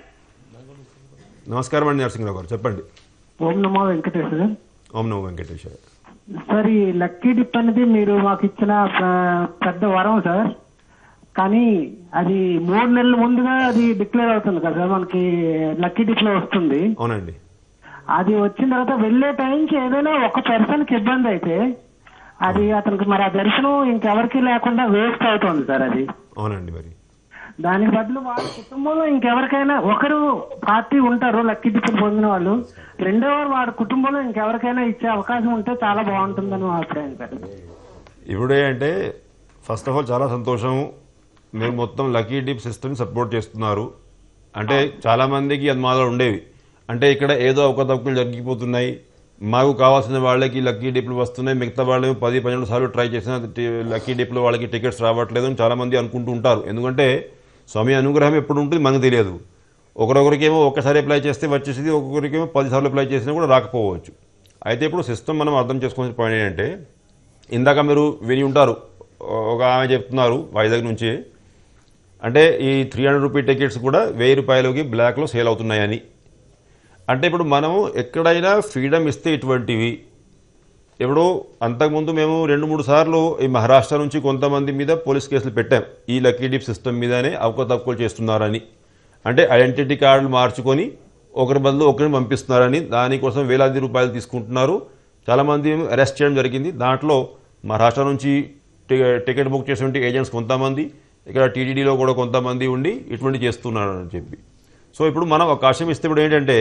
C: నమస్కారం అండి నరసింహరావు గారు చెప్పండి
S: ఓం నమో వెంకటేశ్వర
C: ఓం నమో వెంకటేశ్వర
S: సార్ ఈ లక్కీ డిప్ అనేది మీరు మాకు ఇచ్చిన ప- పెద్ద వరం సార్ కానీ అది మూడు నెలల ముందుగా అది డిక్లేర్ అవుతుంది కదా సార్ మనకి లక్కీ డిప్ లో వస్తుంది
C: అవునండి
S: అది వచ్చిన తర్వాత వెళ్ళే టైంకి ఏదైనా ఒక పర్సన్ కి ఇబ్బంది అయితే అది అతనికి మరి ఆ దర్శనం ఇంకెవరికి లేకుండా వేస్ట్ అవుతుంది సార్ అది
C: అవునండి మరి
S: దానికి బదులు వాళ్ళ కుటుంబంలో ఇంకెవరికైనా ఒకరు పార్టీ ఉంటారు లక్కీ టికెట్ పొందిన వాళ్ళు రెండో వారు వాడి కుటుంబంలో ఇంకెవరికైనా ఇచ్చే అవకాశం ఉంటే చాలా బాగుంటుందని మా అభిప్రాయం సార్
C: ఇప్పుడే అంటే ఫస్ట్ ఆఫ్ ఆల్ చాలా సంతోషం మీరు మొత్తం లక్కీ డిప్ సిస్టమ్ సపోర్ట్ చేస్తున్నారు అంటే చాలామందికి అది మాలో ఉండేవి అంటే ఇక్కడ ఏదో అవకతవకలు జరిగిపోతున్నాయి మాకు కావాల్సిన వాళ్ళకి లక్కీ డిప్లు వస్తున్నాయి మిగతా వాళ్ళు పది పన్నెండు సార్లు ట్రై చేసిన టి- లక్కీ డిప్లో వాళ్ళకి టికెట్స్ రావట్లేదు అని చాలామంది అనుకుంటూ ఉంటారు ఎందుకంటే స్వామి అనుగ్రహం ఎప్పుడు ఉంటుంది మనకు తెలియదు ఒకరొకరికేమో ఒక్కసారి అప్లై చేస్తే వచ్చేసింది ఒక్కొక్కరికేమో పదిసార్లు అప్లై చేసినా కూడా రాకపోవచ్చు అయితే ఇప్పుడు సిస్టమ్ మనం అర్థం చేసుకోవాల్సిన పాయింట్ ఏంటంటే ఇందాక మీరు విని ఉంటారు ఒక ఆమె చెప్తున్నారు వైజాగ్ నుంచి అంటే ఈ త్రీ హండ్రెడ్ రూపీ టికెట్స్ కూడా వెయ్యి రూపాయలకి బ్లాక్లో సేల్ అవుతున్నాయని అంటే ఇప్పుడు మనము ఎక్కడైనా ఫ్రీడమ్ ఇస్తే ఇటువంటివి ఇప్పుడు అంతకుముందు మేము రెండు మూడు సార్లు ఈ మహారాష్ట్ర నుంచి కొంతమంది మీద పోలీస్ కేసులు పెట్టాం ఈ లక్కీ డిప్ సిస్టమ్ మీదనే అవకతవకలు చేస్తున్నారని అంటే ఐడెంటిటీ కార్డులు మార్చుకొని ఒకరి బదులు ఒకరిని పంపిస్తున్నారని దానికోసం వేలాది రూపాయలు తీసుకుంటున్నారు చాలామంది అరెస్ట్ చేయడం జరిగింది దాంట్లో మహారాష్ట్ర నుంచి టి- టికెట్ బుక్ చేసినటువంటి ఏజెంట్స్ కొంతమంది ఇక్కడ టీటీడీలో కూడా కొంతమంది ఉండి ఇటువంటి చేస్తున్నారు అని చెప్పి సో ఇప్పుడు మనం అవకాశం ఇస్తే ఇప్పుడు ఏంటంటే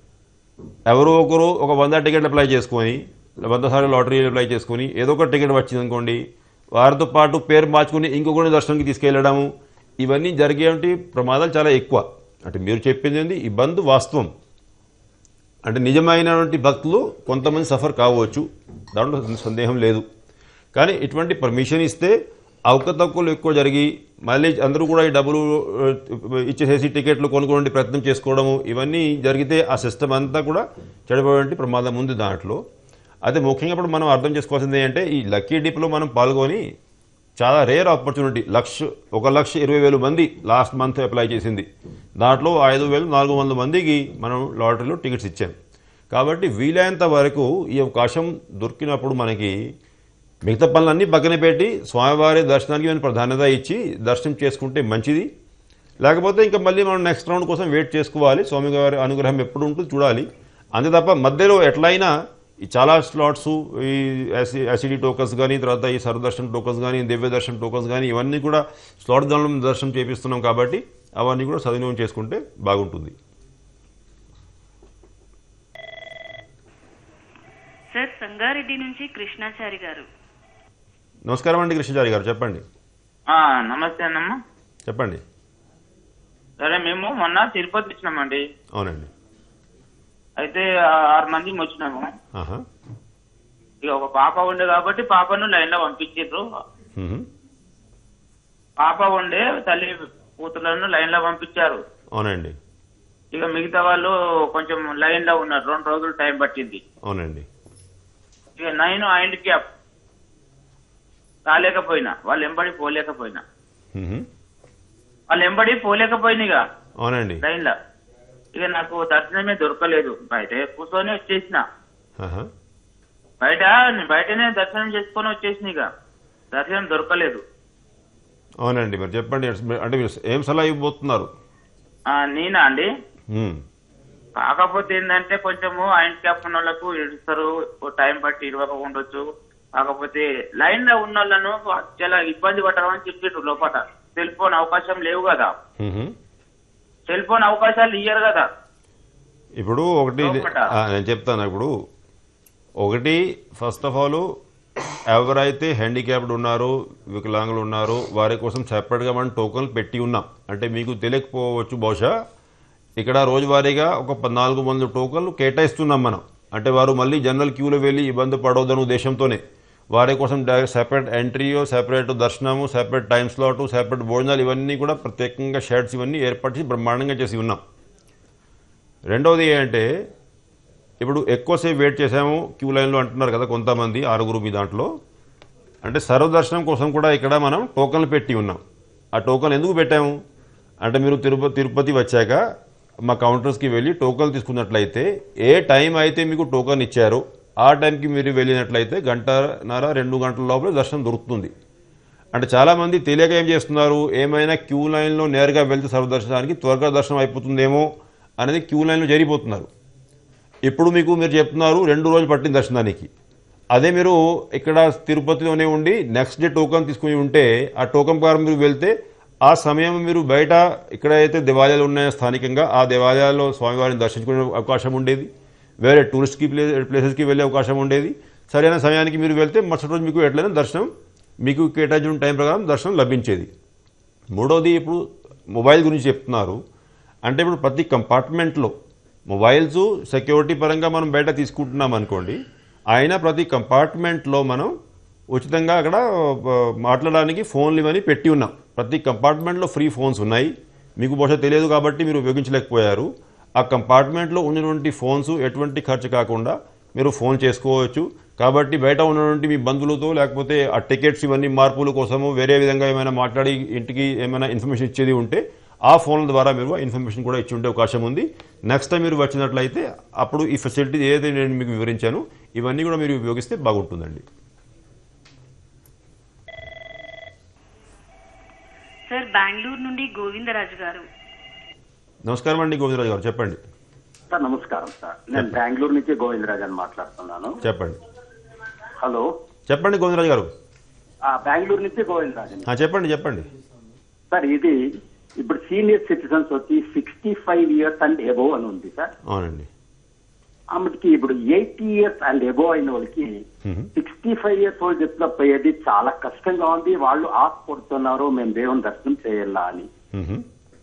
C: ఎవరో ఒకరు ఒక వంద టికెట్లు అప్లై చేసుకొని వంద సార్లు లాటరీ అప్లై చేసుకొని ఏదో ఒక టికెట్ వచ్చింది అనుకోండి వారితో పాటు పేరు మార్చుకుని ఇంకొకరిని దర్శనానికి తీసుకెళ్ళడము ఇవన్నీ జరిగేటువంటి ప్రమాదాలు చాలా ఎక్కువ అంటే మీరు చెప్పింది ఏంది ఈ బంద్ వాస్తవం అంటే నిజమైనటువంటి భక్తులు కొంతమంది సఫర్ కావచ్చు దాంట్లో సందేహం లేదు కానీ ఇటువంటి పర్మిషన్ ఇస్తే అవకతవకలు ఎక్కువ జరిగి మళ్ళీ అందరూ కూడా ఈ డబ్బులు ఆ, ఇచ్చేసేసి టికెట్లు కొనుక్కోవడానికి ప్రయత్నం చేసుకోవడము ఇవన్నీ జరిగితే ఆ సిస్టమ్ అంతా కూడా చెడిపోయేటువంటి ప్రమాదం ఉంది దాంట్లో అయితే ముఖ్యంగా ఇప్పుడు మనం అర్థం చేసుకోవాల్సింది ఏంటంటే ఈ లక్కీ డిప్లో మనం పాల్గొని చాలా రేర్ ఆపర్చునిటీ లక్ష ఒక లక్ష ఇరవై వేలు మంది లాస్ట్ మంత్ అప్లై చేసింది దాంట్లో ఐదు వేలు నాలుగు వందల మందికి మనం లాటరీలో టికెట్స్ ఇచ్చాం కాబట్టి వీలైనంత వరకు ఈ అవకాశం దొరికినప్పుడు మనకి మిగతా పనులన్నీ పక్కన పెట్టి స్వామివారి దర్శనానికి మనం ప్రాధాన్యత ఇచ్చి దర్శనం చేసుకుంటే మంచిది లేకపోతే ఇంకా మళ్ళీ మనం నెక్స్ట్ రౌండ్ కోసం వెయిట్ చేసుకోవాలి స్వామివారి అనుగ్రహం ఎప్పుడు ఉంటుందో చూడాలి అంతే తప్ప మధ్యలో ఎట్లయినా ఈ చాలా స్లాట్స్ ఈ ఎసిడి టోకన్స్ కానీ తర్వాత ఈ సర్వదర్శన్ టోకన్స్ కానీ దివ్య దర్శన్ టోకన్స్ కానీ ఇవన్నీ కూడా స్లాట్ దానిలో దర్శనం చేపిస్తున్నాం కాబట్టి అవన్నీ కూడా సద్వినియోగం చేసుకుంటే బాగుంటుంది
D: సార్ సంగారెడ్డి నుంచి కృష్ణాచారి గారు
C: నమస్కారం అండి కృష్ణచారి గారు చెప్పండి
T: ఆ, నమస్తే అన్నమ్మ
C: చెప్పండి
T: సరే మేము మొన్న తిరుపతి వచ్చినామండి
C: అవునండి
T: అయితే ఆ, ఆరు మంది వచ్చినాము
C: ఆహా
T: ఇక ఒక పాప ఉండే కాబట్టి పాపను లైన్ లో పంపించారు
C: మ్మ్.
T: పాప ఉండే తల్లి కూతుర్లను లైన్ లో పంపించారు
C: అవునండి
T: ఇక మిగతా వాళ్ళు కొంచెం లైన్ లో ఉన్నారు రెండు రోజులు టైం పట్టింది
C: అవునండి
T: ఇక నైన్ ఆయింట్ క్యాప్ రాలేకపోయినా వాళ్ళు ఎంబడి పోలేకపోయినా
C: మ్మ్.
T: వాళ్ళు ఎంబడి పోలేకపోయినా ఇక
C: అవునండి
T: లైన్ లో ఇక నాకు దర్శనమే దొరకలేదు బయట కూర్చొని వచ్చేసిన
C: ఆహా
T: బయట బయటనే దర్శనం చేసుకొని వచ్చేసిన ఇక దర్శనం దొరకలేదు
C: అవునండి మరి చెప్పండి అంటే మీరు ఏం సలహా ఇవ్వబోతున్నారు
T: ఆ, నేనా అండి
C: ఉమ్,
T: కాకపోతే ఏంటంటే కొంచెము ఆయన క్యాప్ ఉన్న వాళ్ళకు ఇస్తారు ఓ టైం బట్టి ఇరవక ఉండొచ్చు కాకపోతే లైన్ లో ఉన్న వాళ్ళను చాలా ఇబ్బంది పడమని చెప్పిండ్రు లోపల సెల్ ఫోన్ అవకాశం లేవు కదా
C: ఉహు.
T: సెల్ ఫోన్ అవకాశాలు ఇయ్యరు కదా
C: ఇప్పుడు ఒకటి
T: లోపట.
C: ఆ, నేను చెప్తాను ఇప్పుడు ఒకటి ఫస్ట్ ఆఫ్ ఆల్ ఎవరైతే హ్యాండిక్యాప్డ్ ఉన్నారో వికలాంగులు ఉన్నారో వారి కోసం సెపరేట్గా మనం టోకన్లు పెట్టి ఉన్నాం అంటే మీకు తెలియకపోవచ్చు బహుశా ఇక్కడ రోజువారీగా ఒక పద్నాలుగు మంది టోకన్లు కేటాయిస్తున్నాం మనం అంటే వారు మళ్ళీ జనరల్ క్యూలో వెళ్ళి ఇబ్బంది పడవద్దనే ఉద్దేశంతోనే వారి కోసం సెపరేట్ ఎంట్రీయో సెపరేట్ దర్శనము సెపరేట్ టైం స్లాటు సెపరేట్ భోజనాలు ఇవన్నీ కూడా ప్రత్యేకంగా షెడ్స్ ఇవన్నీ ఏర్పాటు చేసి బ్రహ్మాండంగా చేసి ఉన్నాం రెండవది ఏంటంటే ఇప్పుడు ఎక్కువసేపు వెయిట్ చేసాము క్యూ లైన్లో అంటున్నారు కదా కొంతమంది ఆరుగురు మీ దాంట్లో అంటే సర్వదర్శనం కోసం కూడా ఇక్కడ మనం టోకన్లు పెట్టి ఉన్నాం ఆ టోకన్ ఎందుకు పెట్టాము అంటే మీరు తిరుపతి తిరుపతి వచ్చాక మా కౌంటర్స్కి వెళ్ళి టోకన్లు తీసుకున్నట్లయితే ఏ టైం అయితే మీకు టోకన్ ఇచ్చారో ఆ టైంకి మీరు వెళ్ళినట్లయితే గంటన్నర రెండు గంటల లోపల దర్శనం దొరుకుతుంది అంటే చాలామంది తెలియక ఏం చేస్తున్నారు ఏమైనా క్యూ లైన్లో నేరుగా వెళ్తే సర్వదర్శనానికి త్వరగా దర్శనం అయిపోతుందేమో అనేది క్యూ లైన్లో జరిగిపోతున్నారు ఇప్పుడు మీకు మీరు చెప్తున్నారు రెండు రోజులు పట్టింది దర్శనానికి అదే మీరు ఇక్కడ తిరుపతిలోనే ఉండి నెక్స్ట్ డే టోకన్ తీసుకుని ఉంటే ఆ టోకన్ ప్రకారం మీరు వెళ్తే ఆ సమయం మీరు బయట ఎక్కడైతే దేవాలయాలు ఉన్నాయో స్థానికంగా ఆ దేవాలయాల్లో స్వామివారిని దర్శించుకునే అవకాశం ఉండేది వేరే టూరిస్ట్కి ప్లే ప్లేసెస్కి వెళ్ళే అవకాశం ఉండేది సరైన సమయానికి మీరు వెళ్తే మరుసటి రోజు మీకు ఎట్లయినా దర్శనం మీకు కేటాయించిన టైం ప్రకారం దర్శనం లభించేది మూడవది ఇప్పుడు మొబైల్ గురించి చెప్తున్నారు అంటే ఇప్పుడు ప్రతి కంపార్ట్మెంట్లో మొబైల్స్ సెక్యూరిటీ పరంగా మనం బయట తీసుకుంటున్నాం అనుకోండి అయినా ప్రతి కంపార్ట్మెంట్లో మనం ఉచితంగా అక్కడ ఆ, మాట్లాడడానికి ఫోన్లు ఇవన్నీ పెట్టి ఉన్నాం ప్రతి కంపార్ట్మెంట్లో ఫ్రీ ఫోన్స్ ఉన్నాయి మీకు బహుశా తెలియదు కాబట్టి మీరు ఉపయోగించలేకపోయారు ఆ కంపార్ట్మెంట్లో ఉన్నటువంటి ఫోన్స్ ఎటువంటి ఖర్చు కాకుండా మీరు ఫోన్ చేసుకోవచ్చు కాబట్టి బయట ఉన్నటువంటి మీ బంధువులతో లేకపోతే ఆ టికెట్స్ ఇవన్నీ మార్పుల కోసము వేరే విధంగా ఏమైనా మాట్లాడి ఇంటికి ఏమైనా ఇన్ఫర్మేషన్ ఇచ్చేది ఉంటే ఆ ఫోన్ల ద్వారా మీరు ఆ ఇన్ఫర్మేషన్ కూడా ఇచ్చి ఉండే అవకాశం ఉంది నెక్స్ట్ టైం మీరు వచ్చినట్లయితే అప్పుడు ఈ ఫెసిలిటీ ఏదైతే నేను మీకు వివరించాను ఇవన్నీ కూడా మీరు ఉపయోగిస్తే బాగుంటుందండి
D: సార్ బెంగళూరు నుండి గోవిందరాజు గారు
C: నమస్కారం అండి గోవిందరాజు గారు చెప్పండి
U: సార్ నమస్కారం సార్ నేను బెంగళూరు నుంచి గోవిందరాజ్ అని మాట్లాడుతున్నాను
C: చెప్పండి
U: హలో
C: చెప్పండి గోవిందరాజు గారు
U: ఆ, బెంగళూరు నుంచి గోవిందరాజ్ అని
C: ఆ, చెప్పండి చెప్పండి
U: సార్ ఇది ఇప్పుడు సీనియర్ సిటిజన్స్ వచ్చి sixty five years and above అని ఉంది సార్
C: అవునండి
U: ఆమెకి ఇప్పుడు ఎయిటీ ఇయర్స్ అండ్ ఎబో అయిన వాళ్ళకి
C: మ్మ్.
U: సిక్స్టీ ఫైవ్ ఇయర్స్ ఓల్డ్ ఎట్లా పోయేది చాలా కష్టంగా ఉంది వాళ్ళు ఆశ పడుతున్నారు మేము దేవుని దర్శనం చేయాలా అని
C: మ్మ్.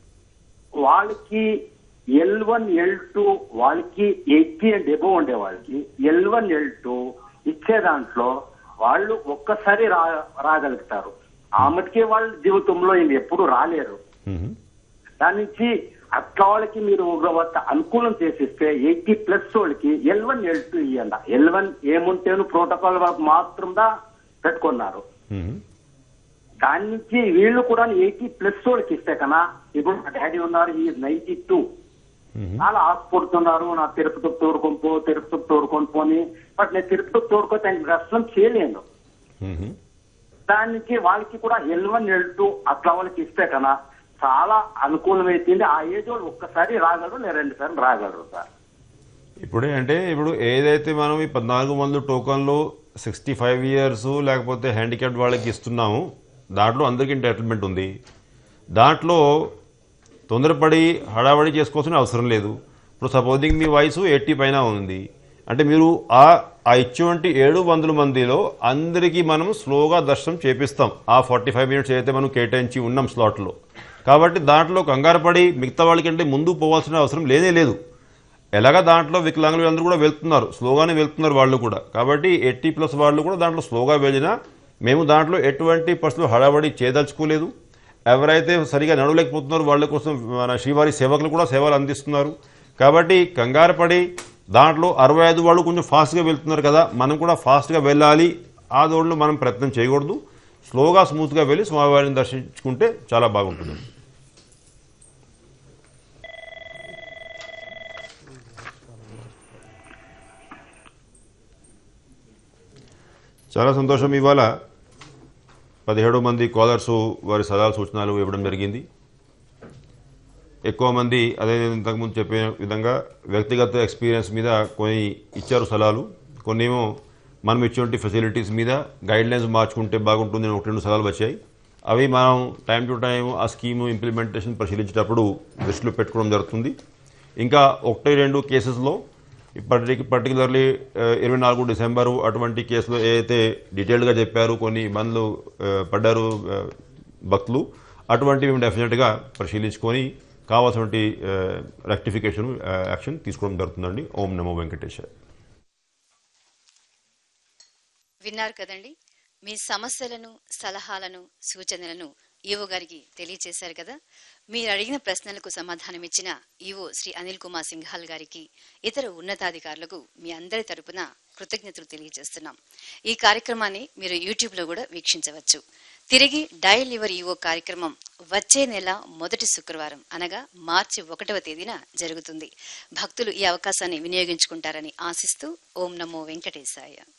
U: వాళ్ళకి ఎల్ వన్ ఎల్ టూ వాళ్ళకి ఎయిటీ అండ్ ఎబో ఉండే వాళ్ళకి ఎల్ వన్ ఎల్ టూ ఇచ్చే దాంట్లో వాళ్ళు ఒక్కసారి రా రాగలుగుతారు ఆమెకి వాళ్ళ జీవితంలో ఈయన ఎప్పుడు రాలేరు
C: మ్మ్.
U: దాని నుంచి అట్లా వాళ్ళకి మీరు ఒక వద్ద అనుకూలం చేసిస్తే ఎయిటీ ప్లస్ వాళ్ళకి ఎల్ వన్ ఎల్ టూ ఇవ్వండి ఎల్ వన్ ఏముంటేను ప్రోటోకాల్ మాత్రంగా పెట్టుకున్నారు
C: మ్మ్.
U: దాని నుంచి వీళ్ళు కూడా ఎయిటీ ప్లస్ వాళ్ళకి ఇస్తే కన్నా ఇప్పుడు మా డాడీ ఉన్నారు ఈ నైన్టీ టూ చాలా ఆశపడుతున్నారు నా తిరుపతికి తోడుకొని పో తిరుపతికి తోడుకొని పోని బట్ నేను తిరుపతికి తోడుకొని ఆయన దర్శనం చేయలేను
C: మ్మ్.
U: దానికి వాళ్ళకి కూడా ఎల్ వన్ ఎల్ టూ అట్లా వాళ్ళకి ఇస్తే కన్నా చాలా అనుకూలమైతుంది ఆ ఏజ్ వాళ్ళు ఒక్కసారి రాగలరు లేదా రెండు సార్లు రాగలరు సార్
C: ఇప్పుడే అంటే ఇప్పుడు ఏదైతే మనం ఈ పద్నాలుగు మంది టోకన్లు సిక్స్టీ ఫైవ్ ఇయర్స్ లేకపోతే హ్యాండిక్యాప్డ్ వాళ్ళకి ఇస్తున్నాము దాంట్లో అందరికీ ఎంటైటిల్మెంట్ ఉంది దాంట్లో తొందరపడి హడావడి చేసుకోవాల్సిన అవసరం లేదు ఇప్పుడు సపోజింగ్ మీ వయసు ఎయిటీ పైన ఉంది అంటే మీరు ఆ ఆ ఇచ్చేటువంటి ఏడు వందల మందిలో అందరికీ మనం స్లోగా దర్శనం చేపిస్తాం ఆ ఫార్టీ ఫైవ్ మినిట్స్ ఏదైతే మనం కేటాయించి ఉన్నాం స్లాట్లో కాబట్టి దాంట్లో కంగారు పడి మిగతా వాళ్ళకంటే ముందు పోవాల్సిన అవసరం లేనే లేదు ఎలాగా దాంట్లో వికలాంగులు అందరూ కూడా వెళ్తున్నారు స్లోగానే వెళ్తున్నారు వాళ్ళు కూడా కాబట్టి ఎయిటీ ప్లస్ వాళ్ళు కూడా దాంట్లో స్లోగా వెళ్ళినా మేము దాంట్లో ఎటువంటి పరిస్థితులు హడావడి చేయదలుచుకోలేదు ఎవరైతే సరిగా నడవలేకపోతున్నారో వాళ్ళ కోసం మన శ్రీవారి సేవకులు కూడా సేవలు అందిస్తున్నారు కాబట్టి కంగారు పడి దాంట్లో అరవై ఐదు వాళ్ళు కొంచెం ఫాస్ట్గా వెళ్తున్నారు కదా మనం కూడా ఫాస్ట్గా వెళ్ళాలి ఆ దోళ్ళు మనం ప్రయత్నం చేయకూడదు స్లోగా స్మూత్గా వెళ్ళి స్వామివారిని దర్శించుకుంటే చాలా బాగుంటుంది చాలా సంతోషం ఇవాళ పదిహేడు మంది కాలర్స్ వారి సలహాలు సూచనలు ఇవ్వడం జరిగింది ఎక్కువ మంది అదే ఇంతకుముందు చెప్పిన విధంగా వ్యక్తిగత ఎక్స్పీరియన్స్ మీద కొన్ని ఇచ్చారు సలహాలు కొన్ని ఏమో మనం ఇచ్చినటువంటి ఫెసిలిటీస్ మీద గైడ్ లైన్స్ మార్చుకుంటే బాగుంటుంది అని ఒకటి రెండు సలహాలు వచ్చాయి అవి మనం టైం టు టైం ఆ స్కీమ్ ఇంప్లిమెంటేషన్ పరిశీలించేటప్పుడు దృష్టిలో పెట్టుకోవడం జరుగుతుంది ఇంకా ఒకటి రెండు కేసెస్లో ఇప్పటికి పర్టికులర్లీ ఇరవై నాలుగు డిసెంబరు అటువంటి కేసులో ఏదైతే డీటెయిల్డ్గా చెప్పారు కొన్ని ఇబ్బందులు ఆ, పడ్డారు ఆ, భక్తులు అటువంటివి మేము డెఫినెట్గా పరిశీలించుకొని కావాల్సినటువంటి రెక్టిఫికేషన్ యాక్షన్ తీసుకోవడం జరుగుతుందండి ఓం నమో వెంకటేశ్వర
B: విన్నారు కదండి మీ సమస్యలను సలహాలను సూచనలను ఈవో గారికి తెలియజేశారు కదా మీరు అడిగిన ప్రశ్నలకు సమాధానం ఇచ్చిన ఈవో శ్రీ అనిల్ కుమార్ సింఘాల్ గారికి ఇతర ఉన్నతాధికారులకు మీ అందరి తరపున కృతజ్ఞతలు తెలియజేస్తున్నాం ఈ కార్యక్రమాన్ని మీరు యూట్యూబ్లో కూడా వీక్షించవచ్చు తిరిగి డయల్ యువర్ ఈవో కార్యక్రమం వచ్చే నెల మొదటి శుక్రవారం అనగా మార్చి ఒకటవ తేదీన జరుగుతుంది భక్తులు ఈ అవకాశాన్ని వినియోగించుకుంటారని ఆశిస్తూ ఓం నమో వెంకటేశాయ